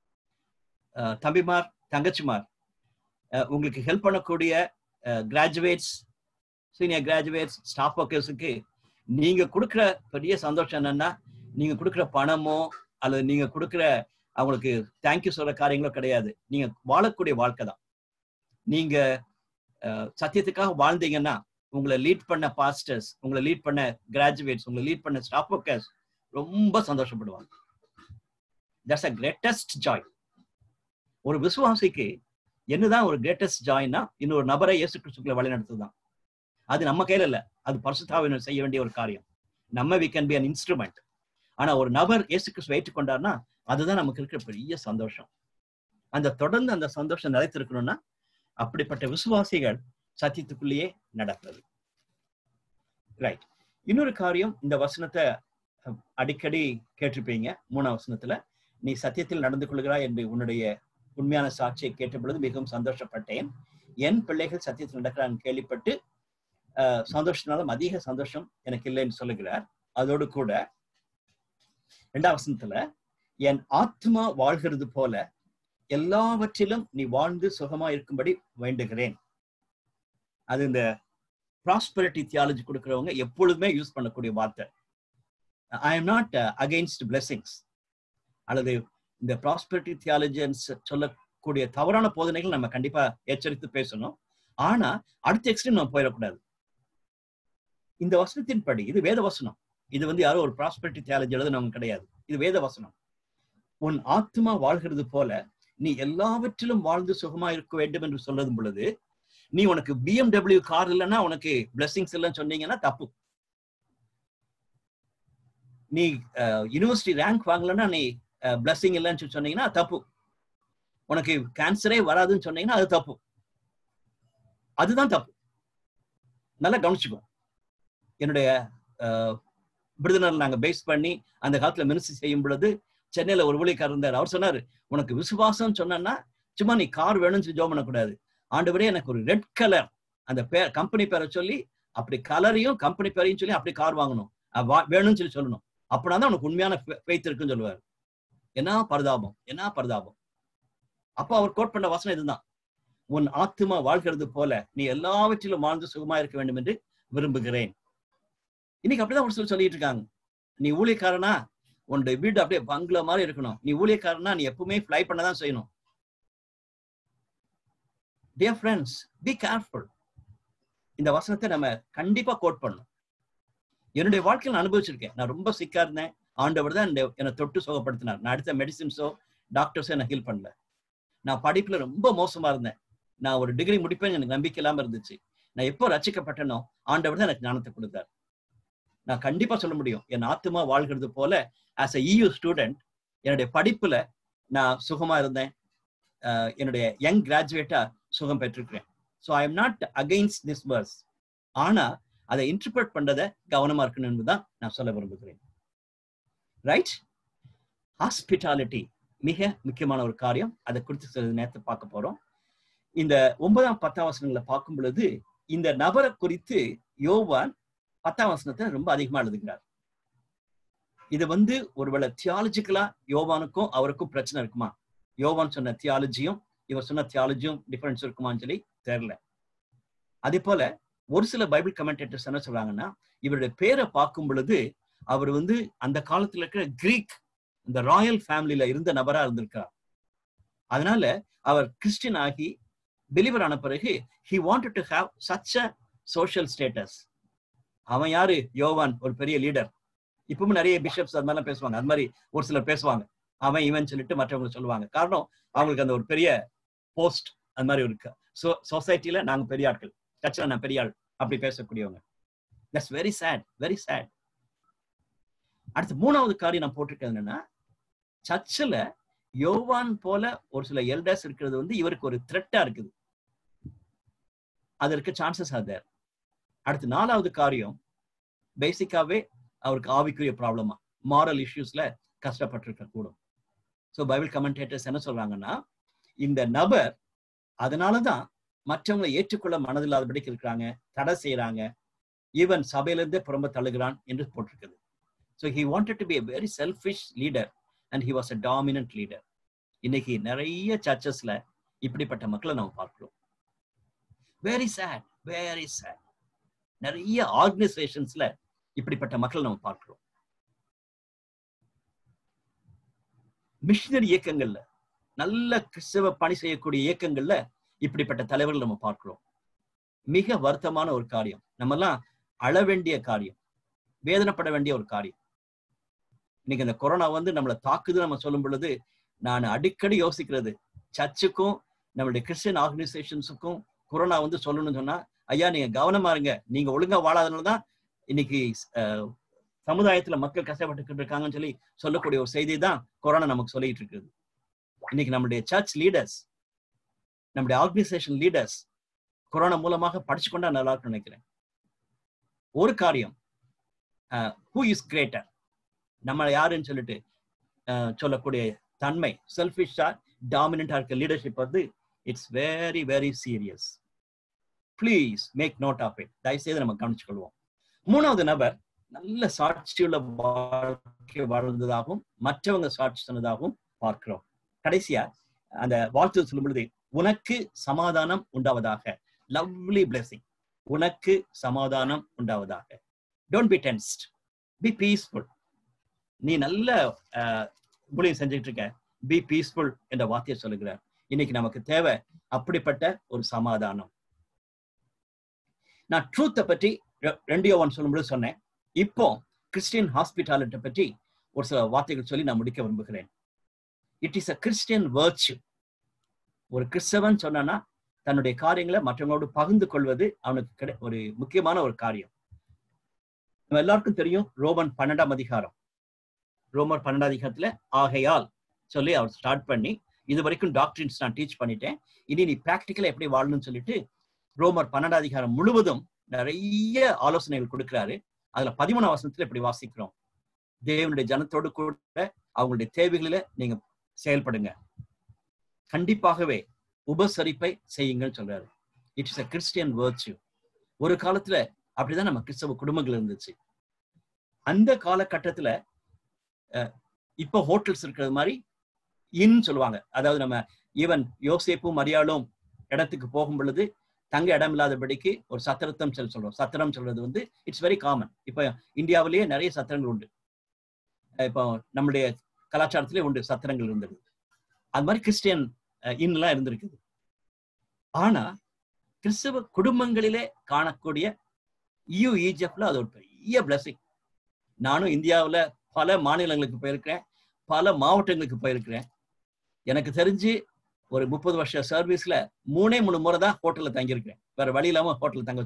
A: தம்பிமார் தங்கச்சிமார் உங்களுக்கு ஹெல்ப் பண்ணக்கூடிய கிராஜுவேட்ஸ் சீனியர் கிராஜுவேட்ஸ் ஸ்டாஃப் ஒர்க்கர்ஸுக்கு நீங்க கொடுக்குற பெரிய சந்தோஷம் என்னன்னா நீங்க கொடுக்குற பணமோ அல்லது நீங்க கொடுக்குற அவங்களுக்கு தேங்க்யூ சொல்ற காரியங்களோ கிடையாது நீங்க வாழக்கூடிய வாழ்க்கை தான் நீங்க சத்தியத்துக்காக வாழ்ந்தீங்கன்னா உங்களை லீட் பண்ண பாஸ்டர்ஸ் உங்களை லீட் பண்ண கிராஜுவேட்ஸ் உங்களை லீட் பண்ண ஸ்டாஃப் ஒர்க்கர்ஸ் ரொம்ப சந்தோஷப்படுவாங்க தட்ஸ் அ கிரேட்டஸ்ட் ஜாய் ஒரு விசுவாசிக்கு என்னதான் ஒரு கிரேட்டஸ்ட் ஜாய்னா இன்னொரு நபரை இயேசு கிறிஸ்துக்குள்ள வழி நடத்துதான் அது நம்ம கையில இல்ல அது பரிசுத்தாவினர் செய்ய வேண்டிய ஒரு காரியம் நம்ம we can be an instrument ஆனா ஒரு நபர் இயேசு கிறிஸ்து ஏற்றுக்கொண்டார்னா அதுதான் நமக்கு இருக்கிற பெரிய சந்தோஷம் அந்த தொடர்ந்து அந்த சந்தோஷம் நிலைத்திருக்கணும்னா அப்படிப்பட்ட விசுவாசிகள் சத்தியத்துக்குள்ளேயே நடப்பது ரைட் இன்னொரு காரியம் இந்த வசனத்தை அடிக்கடி கேட்டிருப்பீங்க மூணாம் வசனத்துல நீ சத்தியத்தில் நடந்து கொள்கிறாய் என்று உன்னுடைய உண்மையான சாட்சியை கேட்ட பொழுது மிகவும் சந்தோஷப்பட்டேன் என் பிள்ளைகள் சத்தியத்தில் நடக்கிறான்னு கேள்விப்பட்டு சந்தோஷத்தினாலும் அதிக சந்தோஷம் எனக்கு இல்லைன்னு சொல்லுகிறார் அதோடு கூட ரெண்டாம் வசனத்துல என் ஆத்மா வாழ்கிறது போல எல்லாவற்றிலும் நீ வாழ்ந்து சுகமா இருக்கும்படி வேண்டுகிறேன் அது இந்த ப்ராஸ்பரிட்டி தியாலஜி கொடுக்குறவங்க எப்பொழுதுமே யூஸ் பண்ணக்கூடிய வார்த்தை I am not against blessings அல்லது இந்த ப்ராஸ்பரிட்டி தியாலஜின்னு சொல்லக்கூடிய தவறான போதனைகள் நம்ம கண்டிப்பா எச்சரித்து பேசணும் ஆனா அடுத்த எக்ஸ்ட்ரீம் நம்ம போயிடக்கூடாது இந்த வசனத்தின் படி இது வேத வசனம் இது வந்து யாரோ ஒரு ப்ராஸ்பரிட்டி தியாலஜி எழுதுனவங்க கிடையாது இது வேத வசனம் உன் ஆத்மா வாழ்கிறது போல நீ எல்லாவற்றிலும் வாழ்ந்து சுகமா இருக்க வேண்டும் என்று சொல்றது பொழுது நீ உனக்கு பிஎம்டபிள்யூ கார் இல்லைன்னா உனக்கு பிளெஸிங்ஸ் இல்லைன்னு சொன்னீங்கன்னா தப்பு நீ யூனிவர்சிட்டி ரேங்க் வாங்கலன்னா நீ பிளஸிங் இல்லைன்னு சொல்லி சொன்னீங்கன்னா அது தப்பு உனக்கு கேன்சரே வராதுன்னு சொன்னீங்கன்னா அது தப்பு அதுதான் தப்பு நல்லா கவனிச்சுக்கோ என்னுடைய அஹ், விருதுநகர் நாங்க பேஸ் பண்ணி அந்த காலத்துல மினிஸ்ட்ரி செய்யும் பொழுது சென்னையில ஒரு ஊழியக்காரர் இருந்தார் அவர் சொன்னாரு உனக்கு விசுவாசம் சொன்னா சும்மா நீ கார் வேணும்னு சொல்லி ஜோம் பண்ணக்கூடாது ஆண்டவரே எனக்கு ஒரு ரெட் கலர் அந்த பேர் கம்பெனி பேரை சொல்லி அப்படி கலரையும் கம்பெனி பேரையும் சொல்லி அப்படி கார் வாங்கணும் அஹ் வா- வேணும்னு சொல்லி சொல்லணும் அப்படின்னா தான் உனக்கு உண்மையான ஃபெய்த் இருக்குன்னு சொல்லுவார் என்ன பரிதாபம் என்ன பரிதாபம் அப்போ அவர் கோட் பண்ண வசனம் இதுதான் உன் ஆத்துமா வாழ்கிறது போல நீ எல்லாவற்றிலும் வாழ்ந்து சுகமா இருக்க வேண்டும் என்று விரும்புகிறேன் இன்னைக்கு அப்படிதான் ஒரு சொல்லி சொல்லிட்டு இருக்காங்க நீ ஊழியக்காரனா உன்னுடைய வீடு அப்படியே பங்களா மாதிரி இருக்கணும் நீ ஊழியக்காரனா நீ எப்பவுமே ஃப்ளை பண்ண தான் செய்யணும் டியர் ஃப்ரெண்ட்ஸ் பி கேர்ஃபுல் இந்த வசனத்தை நம்ம கண்டிப்பா கோட் பண்ணணும் என்னுடைய வாழ்க்கையில் நான் அனுபவிச்சிருக்கேன் நான் ரொம்ப சிக்கா இருந்தேன் ஆண்டவர் தான் என்னை- என்னை தொட்டு சுகப்படுத்தினார் நான் அடுத்த மெடிசின்ஸோ டாக்டர்ஸோ என்ன ஹீல் பண்ணல நான் படிப்புல ரொம்ப மோசமா இருந்தேன் நான் ஒரு டிகிரி முடிப்பேன் எனக்கு நம்பிக்கை இல்லாம இருந்துச்சு நான் எப்போ ரசிக்கப்பட்டனோ ஆண்டவர் தான் எனக்கு ஞானத்தை கொடுத்தார் நான் கண்டிப்பா சொல்ல முடியும் என் ஆத்துமா வாழ்கிறது போல ஆஸ் அ இயூ ஸ்டூடெண்ட் என்னுடைய படிப்புல நான் சுகமா இருந்தேன் அஹ் என்னுடைய யங் கிராஜுவேட்டா சுகம் பெற்றிருக்கிறேன் so I am not against this verse ஆனா அதை இன்டர்பிரட் பண்றதை கவனமா இருக்கணும் என்பதுதான் நான் சொல்ல விரும்புகிறேன் ரைட் ஹாஸ்பிட்டாலிட்டி மிக முக்கியமான ஒரு காரியம் அதை குறித்து சிறிது நேரத்தை பார்க்க போறோம் இந்த ஒன்பதாம் பத்தாம் வசனங்களை பார்க்கும் பொழுது இந்த நபரை குறித்து யோவான் பத்தாம் வசனத்தை ரொம்ப அதிகமா எழுதுகிறார் இது வந்து ஒருவேளை தியாலஜிக்கலா யோவானுக்கும் அவருக்கும் பிரச்சனை இருக்குமா யோவான் சொன்ன தியாலஜியும் இவர் சொன்ன தியாலஜியும் டிஃபரன்ஸ் இருக்குமான்னு சொல்லி தெரியல அதே போல ஒரு சில பைபிள் கமெண்டேட்டர்ஸ் என்ன சொல்றாங்கன்னா இவருடைய பேரை பார்க்கும் பொழுது அவர் வந்து அந்த காலத்துல இருக்கிற கிரீக் இந்த ராயல் ஃபேமிலியில இருந்த நபரா இருந்திருக்கார் அதனால அவர் கிறிஸ்டியன் ஆகி பிலிவர் ஆன பிறகு he wanted to have such a social status அவன் யாரு யோவான் ஒரு பெரிய லீடர் இப்பவும் நிறைய பிஷப்ஸ் அது மாதிரிலாம் பேசுவாங்க அது மாதிரி ஒரு சிலர் பேசுவாங்க அவன் இவன் சொல்லிட்டு மற்றவங்க சொல்லுவாங்க காரணம் அவங்களுக்கு அந்த ஒரு பெரிய போஸ்ட் அது மாதிரி இருக்கு ஸோ சொசைட்டில நாங்க பெரிய ஆட்கள் சர்ச்சில் நான் பெரிய ஆள் அப்படி பேசக்கூடியவங்க that's very sad very sad அடுத்து மூணாவது காரியம் நான் போட்டிருக்கேன் என்னன்னா சர்ச்சில் யோவான் போல ஒரு சில எல்டர்ஸ் இருக்கிறது வந்து இவருக்கு ஒரு த்ரெட்டா இருக்குது அதற்கு சான்சஸ் ஆர் தேர் அடுத்து நாலாவது காரியம் பேசிக்காவே அவருக்கு ஆவிக்குரிய ப்ராப்ளமா மாரல் இஷ்யூஸ்ல கஷ்டப்பட்டிருக்க கூடும் ஸோ பைபிள் கமெண்டேட்டர்ஸ் என்ன சொல்றாங்கன்னா இந்த நபர் அதனாலதான் மற்றவங்களை ஏற்றுக்கொள்ள மனதில்லாதபடிக்கு இருக்கிறாங்க தடை செய்யறாங்க ஈவன் சபையிலிருந்தே புறம்ப தள்ளுகிறான் என்று போட்டிருக்குது so he wanted to be a very selfish leader and he was a dominant leader இன்னைக்கு நிறைய சர்ச்சஸ்ல இப்படிப்பட்ட மக்களை நம்ம பார்க்கிறோம் வெரி சேட் வெரி சேட் நிறைய ஆர்கனைசேஷன்ஸ்ல இப்படிப்பட்ட மக்களை நம்ம பார்க்கிறோம் மிஷினரி இயக்கங்கள்ல நல்ல கிறிஸ்தவ பணி செய்யக்கூடிய இயக்கங்கள்ல இப்படிப்பட்ட தலைவர்கள் நம்ம பார்க்கிறோம் மிக வருத்தமான ஒரு காரியம் நம்ம எல்லாம் அழ வேண்டிய காரியம் வேதனைப்பட வேண்டிய ஒரு காரியம் இன்னைக்கு இந்த கொரோனா வந்து நம்மளை தாக்குது நம்ம சொல்லும் பொழுது நான் அடிக்கடி யோசிக்கிறது சர்ச்சுக்கும் நம்மளுடைய கிறிஸ்டியன் ஆர்கனைசேஷன்ஸுக்கும் கொரோனா வந்து சொல்லணும்னு சொன்னா ஐயா நீங்க கவனமா இருங்க நீங்க ஒழுங்கா வாழாதனால தான் இன்னைக்கு அஹ், சமுதாயத்துல மக்கள் கஷ்டப்பட்டுக்கிட்டு இருக்காங்கன்னு சொல்லி சொல்லக்கூடிய ஒரு செய்தி தான் கொரோனா நமக்கு சொல்லிட்டு இருக்குது இன்னைக்கு நம்மளுடைய சர்ச் லீடர்ஸ் நம்முடைய ஆர்கனைசேஷன் லீடர்ஸ் கொரோனா மூலமாக படிச்சு கொண்டா நல்லா இருக்கும்னு நினைக்கிறேன் ஒரு காரியம் ஹூ இஸ் கிரேட்டர் நம்ம யாருன்னு சொல்லிட்டு அஹ், சொல்லக்கூடிய தன்மை செல்ஃபிஷா டாமினண்டா இருக்க லீடர்ஷிப் வந்து it's very very serious please make note of it தயவுசெய்து நம்ம கவனிச்சுக்கொள்வோம் மூணாவது நபர் நல்ல சாட்சியுள்ள வாழ்க்கை வாழ்ந்ததாகவும் மற்றவங்க சாட்சி சொன்னதாகவும் பார்க்கிறோம் கடைசியா அந்த வாழ்த்து சொல்லும் பொழுது உனக்கு சமாதானம் உண்டாவதாக லவ்லி blessing உனக்கு சமாதானம் உண்டாவதாக don't be tensed be peaceful நீ நல்ல அஹ், ஊழியம் செஞ்சுட்டு இருக்க பி பீஸ்ஃபுல் என்ற வார்த்தையை சொல்லுகிறார் இன்னைக்கு நமக்கு தேவை அப்படிப்பட்ட ஒரு சமாதானம் நான் ட்ரூத்தை பற்றி ரெ- ரெண்டு யோவான் சொல்லும்போது சொன்னேன் இப்போ கிறிஸ்டியன் ஹாஸ்பிட்டாலிட்டி பற்றி ஒரு சில வார்த்தைகள் சொல்லி நான் முடிக்க விரும்புகிறேன் it is a Christian virtue ஒரு கிறிஸ்தவன் சொன்னான்னா தன்னுடைய காரியங்களை மற்றவங்களோடு பகிர்ந்து கொள்வது அவனுக்கு கிடை ஒரு முக்கியமான ஒரு காரியம் நம்ம எல்லாருக்கும் தெரியும் ரோமன் பன்னெண்டாம் அதிகாரம் ரோமர் பன்னெண்டாம் அதிகாரத்துல ஆகையால் சொல்லி அவர் ஸ்டார்ட் பண்ணி இது வரைக்கும் டாக்டரின்ஸ் நான் டீச் பண்ணிட்டேன் இனி நீ ப்ராக்டிக்கலா எப்படி வாழணும்னு சொல்லிட்டு ரோமர் பன்னெண்டாம் அதிகாரம் முழுவதும் நிறைய ஆலோசனைகள் கொடுக்கிறாரு அதுல பதிமூணாம் வசனத்துல இப்படி வாசிக்கிறோம் தேவனுடைய ஜனத்தோடு கூட அவங்களுடைய தேவைகளில நீங்க செயல்படுங்க கண்டிப்பாகவே உபசரிப்பை செய்யுங்கள் சொல்றாரு இட்ஸ் அ கிறிஸ்டியன் வேர்ச்சு ஒரு காலத்துல அப்படிதான் நம்ம கிறிஸ்தவ குடும்பங்கள் இருந்துச்சு அந்த காலகட்டத்துல அஹ், இப்போ ஹோட்டல்ஸ் இருக்கிறது மாதிரி இன் சொல்லுவாங்க அதாவது நம்ம ஈவன் யோசேப்பும் மரியாளும் இடத்துக்கு போகும் பொழுது தங்க இடம் இல்லாதபடிக்கு ஒரு சத்திரத்தம் சொல்லி சொல்றோம் சத்திரம் சொல்றது வந்து இட்ஸ் வெரி காமன் இப்போ இந்தியாவிலேயே நிறைய சத்திரங்கள் உண்டு அஹ் இப்போ நம்முடைய கலாச்சாரத்திலே உண்டு சத்திரங்கள் இருந்தது அது மாதிரி கிறிஸ்டியன் இன்னெல்லாம் இருந்திருக்குது ஆனா கிறிஸ்தவ குடும்பங்களிலே காணக்கூடிய யூ ஈஜப்ட்ல அது ஒரு பெரிய பிளஸிங் நானும் இந்தியாவுல பல மாநிலங்களுக்கு போயிருக்கிறேன் பல மாவட்டங்களுக்கு போயிருக்கிறேன் எனக்கு தெரிஞ்சு ஒரு முப்பது வருஷ சர்வீஸ்ல மூணே மூணு முறை தான் ஹோட்டல்ல தங்கியிருக்கிறேன் வேற வழி இல்லாம ஹோட்டல்ல தங்க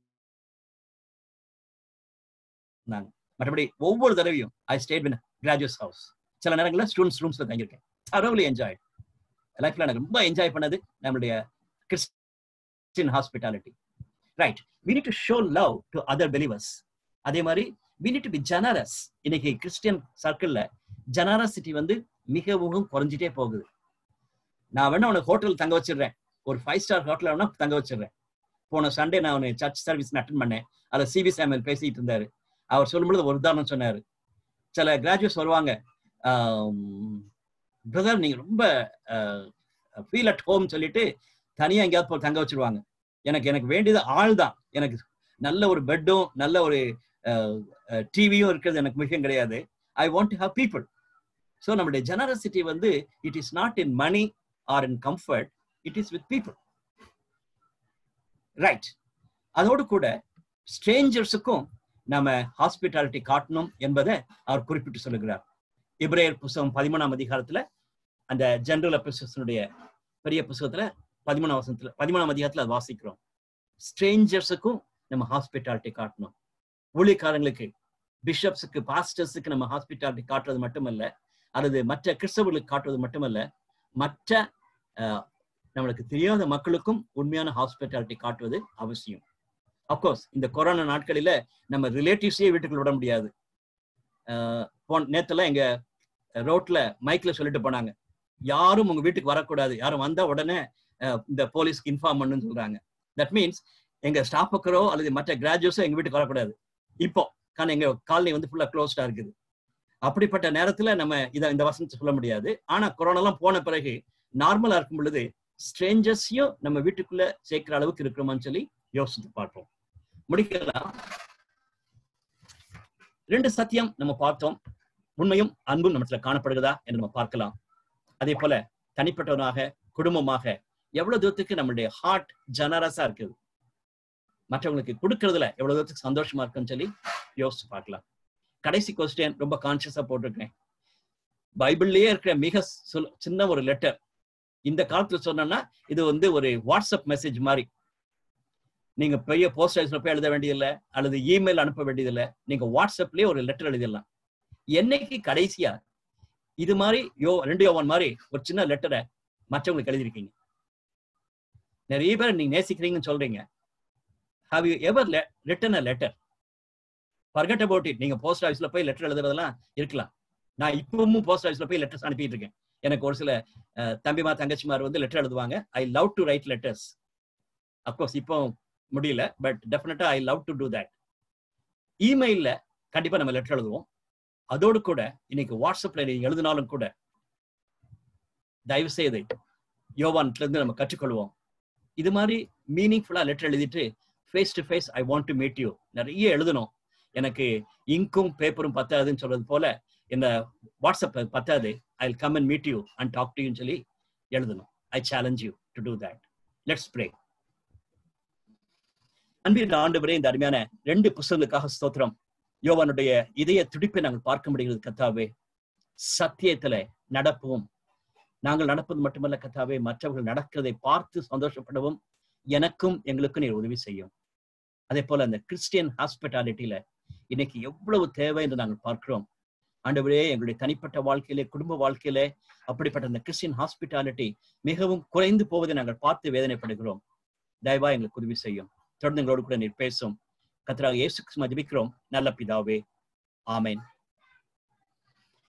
A: வச்சிருந்தாங்க மற்றபடி ஒவ்வொரு தடவையும் I stayed in graduate house சில நேரங்களில் ஸ்டூடெண்ட்ஸ் ரூம்ஸ்ல தங்கியிருக்கேன் தரவுலி என்ஜாய் லைஃப்ல எனக்கு ரொம்ப என்ஜாய் பண்ணது நம்மளுடைய Christian hospitality right we need to show love to other believers அதே மாதிரி we need to be generous இன்னைக்கு கிறிஸ்டியன் சர்க்கிள்ல ஜெனரசிட்டி வந்து மிகவும் குறைஞ்சிட்டே போகுது நான் வேணா உனக்கு ஹோட்டல் தங்க வச்சிடுறேன் ஒரு ஃபைவ் ஸ்டார் ஹோட்டல் வேணா தங்க வச்சிடுறேன் போன சண்டே நான் அவனை சர்ச் சர்வீஸ் அட்டன் பண்ணேன் அதில் சிவி சாமியல் பேசிட்டு இருந்தாரு அவர் சொல்லும்பொழுது ஒரு உதாரணம் சொன்னாரு சில கிராஜுவேட்ஸ் வருவாங்க பிரதர் நீங்க ரொம்ப ஃபீல் அட் ஹோம் சொல்லிட்டு தனியா எங்கேயாவது போய் தங்க வச்சிருவாங்க எனக்கு எனக்கு வேண்டியது ஆள் தான் எனக்கு நல்ல ஒரு பெட்டும் நல்ல ஒரு டிவியும் இருக்கிறது எனக்கு முக்கியம் கிடையாது I want to have people so நம்மளுடைய ஜெனரசிட்டி வந்து it is not in money or in comfort it is with people right அதோடு கூட ஸ்ட்ரேஞ்சர்ஸுக்கும் நம்ம ஹாஸ்பிட்டாலிட்டி காட்டணும் என்பதை அவர் குறிப்பிட்டு சொல்லுகிறார் இப்ரேயர் புஸ்தகம் பதிமூணாம் அதிகாரத்துல அந்த ஜெனரல் அபிசனுடைய பெரிய புஸ்தகத்துல பதிமூணாம் வசனத்துல பதிமூணாம் அதிகாரத்துல அது வாசிக்கிறோம் ஸ்ட்ரேஞ்சர்ஸுக்கும் நம்ம ஹாஸ்பிட்டாலிட்டி காட்டணும் ஊழியக்காரங்களுக்கு பிஷப்ஸுக்கு பாஸ்டர்ஸுக்கு நம்ம ஹாஸ்பிட்டாலிட்டி காட்டுறது மட்டுமல்ல அல்லது மற்ற கிறிஸ்தவர்களுக்கு காட்டுவது மட்டுமல்ல மற்ற நம்மளுக்கு தெரியாத மக்களுக்கும் உண்மையான ஹாஸ்பிட்டாலிட்டி காட்டுவது அவசியம் அப்கோர்ஸ் இந்த கொரோனா நாட்களில நம்ம ரிலேட்டிவ்ஸையே வீட்டுக்குள்ள விட முடியாது போன நேத்தெல்லாம் எங்க ரோட்ல மைக்ல சொல்லிட்டு போனாங்க யாரும் உங்க வீட்டுக்கு வரக்கூடாது யாரும் வந்தா உடனே இந்த போலீஸ்க்கு இன்ஃபார்ம் பண்ணுன்னு சொல்றாங்க தட் மீன்ஸ் எங்க ஸ்டாஃப் ஒர்க்கரோ அல்லது மற்ற கிராஜுவேட்ஸோ எங்க வீட்டுக்கு வரக்கூடாது இப்போ காரணம் எங்க காலனி வந்து ஃபுல்லா க்ளோஸ்டா இருக்குது அப்படிப்பட்ட நேரத்துல நம்ம இதை இந்த வசனத்தை சொல்ல முடியாது ஆனா கொரோனாலாம் போன பிறகு நார்மலா இருக்கும் பொழுது ஸ்ட்ரேஞ்சர்ஸையும் நம்ம வீட்டுக்குள்ள சேர்க்கிற அளவுக்கு இருக்கிறோமான்னு சொல்லி யோசித்து பார்ப்போம் முடிக்கலாம் ரெண்டு சத்தியம் நம்ம பார்த்தோம் உண்மையும் அன்பும் நம்மத்துல காணப்படுகிறதா என்று நம்ம பார்க்கலாம் அதே போல தனிப்பட்டவனாக குடும்பமாக எவ்வளவு தூரத்துக்கு நம்மளுடைய ஹார்ட் ஜனரஸா இருக்குது மற்றவங்களுக்கு கொடுக்கறதுல எவ்வளவு தூரத்துக்கு சந்தோஷமா இருக்குன்னு சொல்லி யோசிச்சு பார்க்கலாம் கடைசி கொஸ்டின் ரொம்ப கான்சியஸா போட்டிருக்கேன் பைபிள்லயே இருக்கிற மிக சின்ன ஒரு லெட்டர் இந்த காலத்துல சொன்னோம்னா இது வந்து ஒரு வாட்ஸ்அப் மெசேஜ் மாதிரி நீங்க பெரிய போஸ்ட் ஆஃபீஸ்ல போய் எழுத வேண்டியதில்லை அல்லது இமெயில் அனுப்ப வேண்டியதில்லை நீங்க வாட்ஸ்அப்லயே ஒரு லெட்டர் எழுதிடலாம் என்னைக்கு கடைசியா இது மாதிரி யோ ரெண்டு யோவன் மாதிரி ஒரு சின்ன லெட்டரை மற்றவங்களுக்கு எழுதிருக்கீங்க நிறைய பேர் நீங்க நேசிக்கிறீங்கன்னு சொல்றீங்க have you ever written a letter forget about it நீங்க போஸ்ட் ஆஃபீஸ்ல போய் லெட்டர் எழுதுறதெல்லாம் இருக்கலாம் நான் இப்பவும் போஸ்ட் ஆஃபீஸ்ல போய் லெட்டர்ஸ் அனுப்பிட்டு இருக்கேன் எனக்கு ஒரு சில தம்பிமா தங்கச்சிமார் வந்து லெட்டர் எழுதுவாங்க I love to write letters of course இப்போ முடியல பட் டெஃபினட்டா I love to do that இமெயில்ல கண்டிப்பா நம்ம லெட்டர் எழுதுவோம் அதோடு கூட இன்னைக்கு வாட்ஸ்அப்ல நீங்க எழுதினாலும் கூட தயவு செய்து யோவான்ல இருந்து நம்ம கற்றுக்கொள்வோம் இது மாதிரி மீனிங்ஃபுல்லா லெட்டர் எழுதிட்டு face to face I want to meet you நிறைய எழுதணும் எனக்கு இங்கும் பேப்பரும் பத்தாதுன்னு சொல்றது போல இந்த வாட்ஸ்அப் பத்தாது I come and meet you and talk to யூன்னு சொல்லி எழுதணும் I challenge you to do that let's pray அன்பின் ஆண்டு இந்த அருமையான ரெண்டு புஸ்தகங்களுக்காக ஸ்தோத்திரம் யோவானுடைய இதய துடிப்பை நாங்கள் பார்க்க முடிகிறது கத்தாவே சத்தியத்துல நடப்போம் நாங்கள் நடப்பது மட்டுமல்ல கத்தாவே மற்றவர்கள் நடக்கிறதை பார்த்து சந்தோஷப்படவும் எனக்கும் எங்களுக்கும் நீர் உதவி செய்யும் அதே போல அந்த கிறிஸ்டியன் ஹாஸ்பிட்டாலிட்டியில இன்னைக்கு எவ்வளவு தேவை என்று நாங்கள் பார்க்கிறோம் ஆண்டவரே எங்களுடைய தனிப்பட்ட வாழ்க்கையிலே குடும்ப வாழ்க்கையிலே அப்படிப்பட்ட அந்த கிறிஸ்டியன் ஹாஸ்பிட்டாலிட்டி மிகவும் குறைந்து போவதை நாங்கள் பார்த்து வேதனைப்படுகிறோம் தயவா எங்களுக்கு உதவி செய்யும் தொடர்ந்து எங்களோடு கூட நீர் பேசும் கத்தராக இயேசு கிறிஸ்துவை ஜெபிக்கிறோம் நல்ல பிதாவே ஆமென்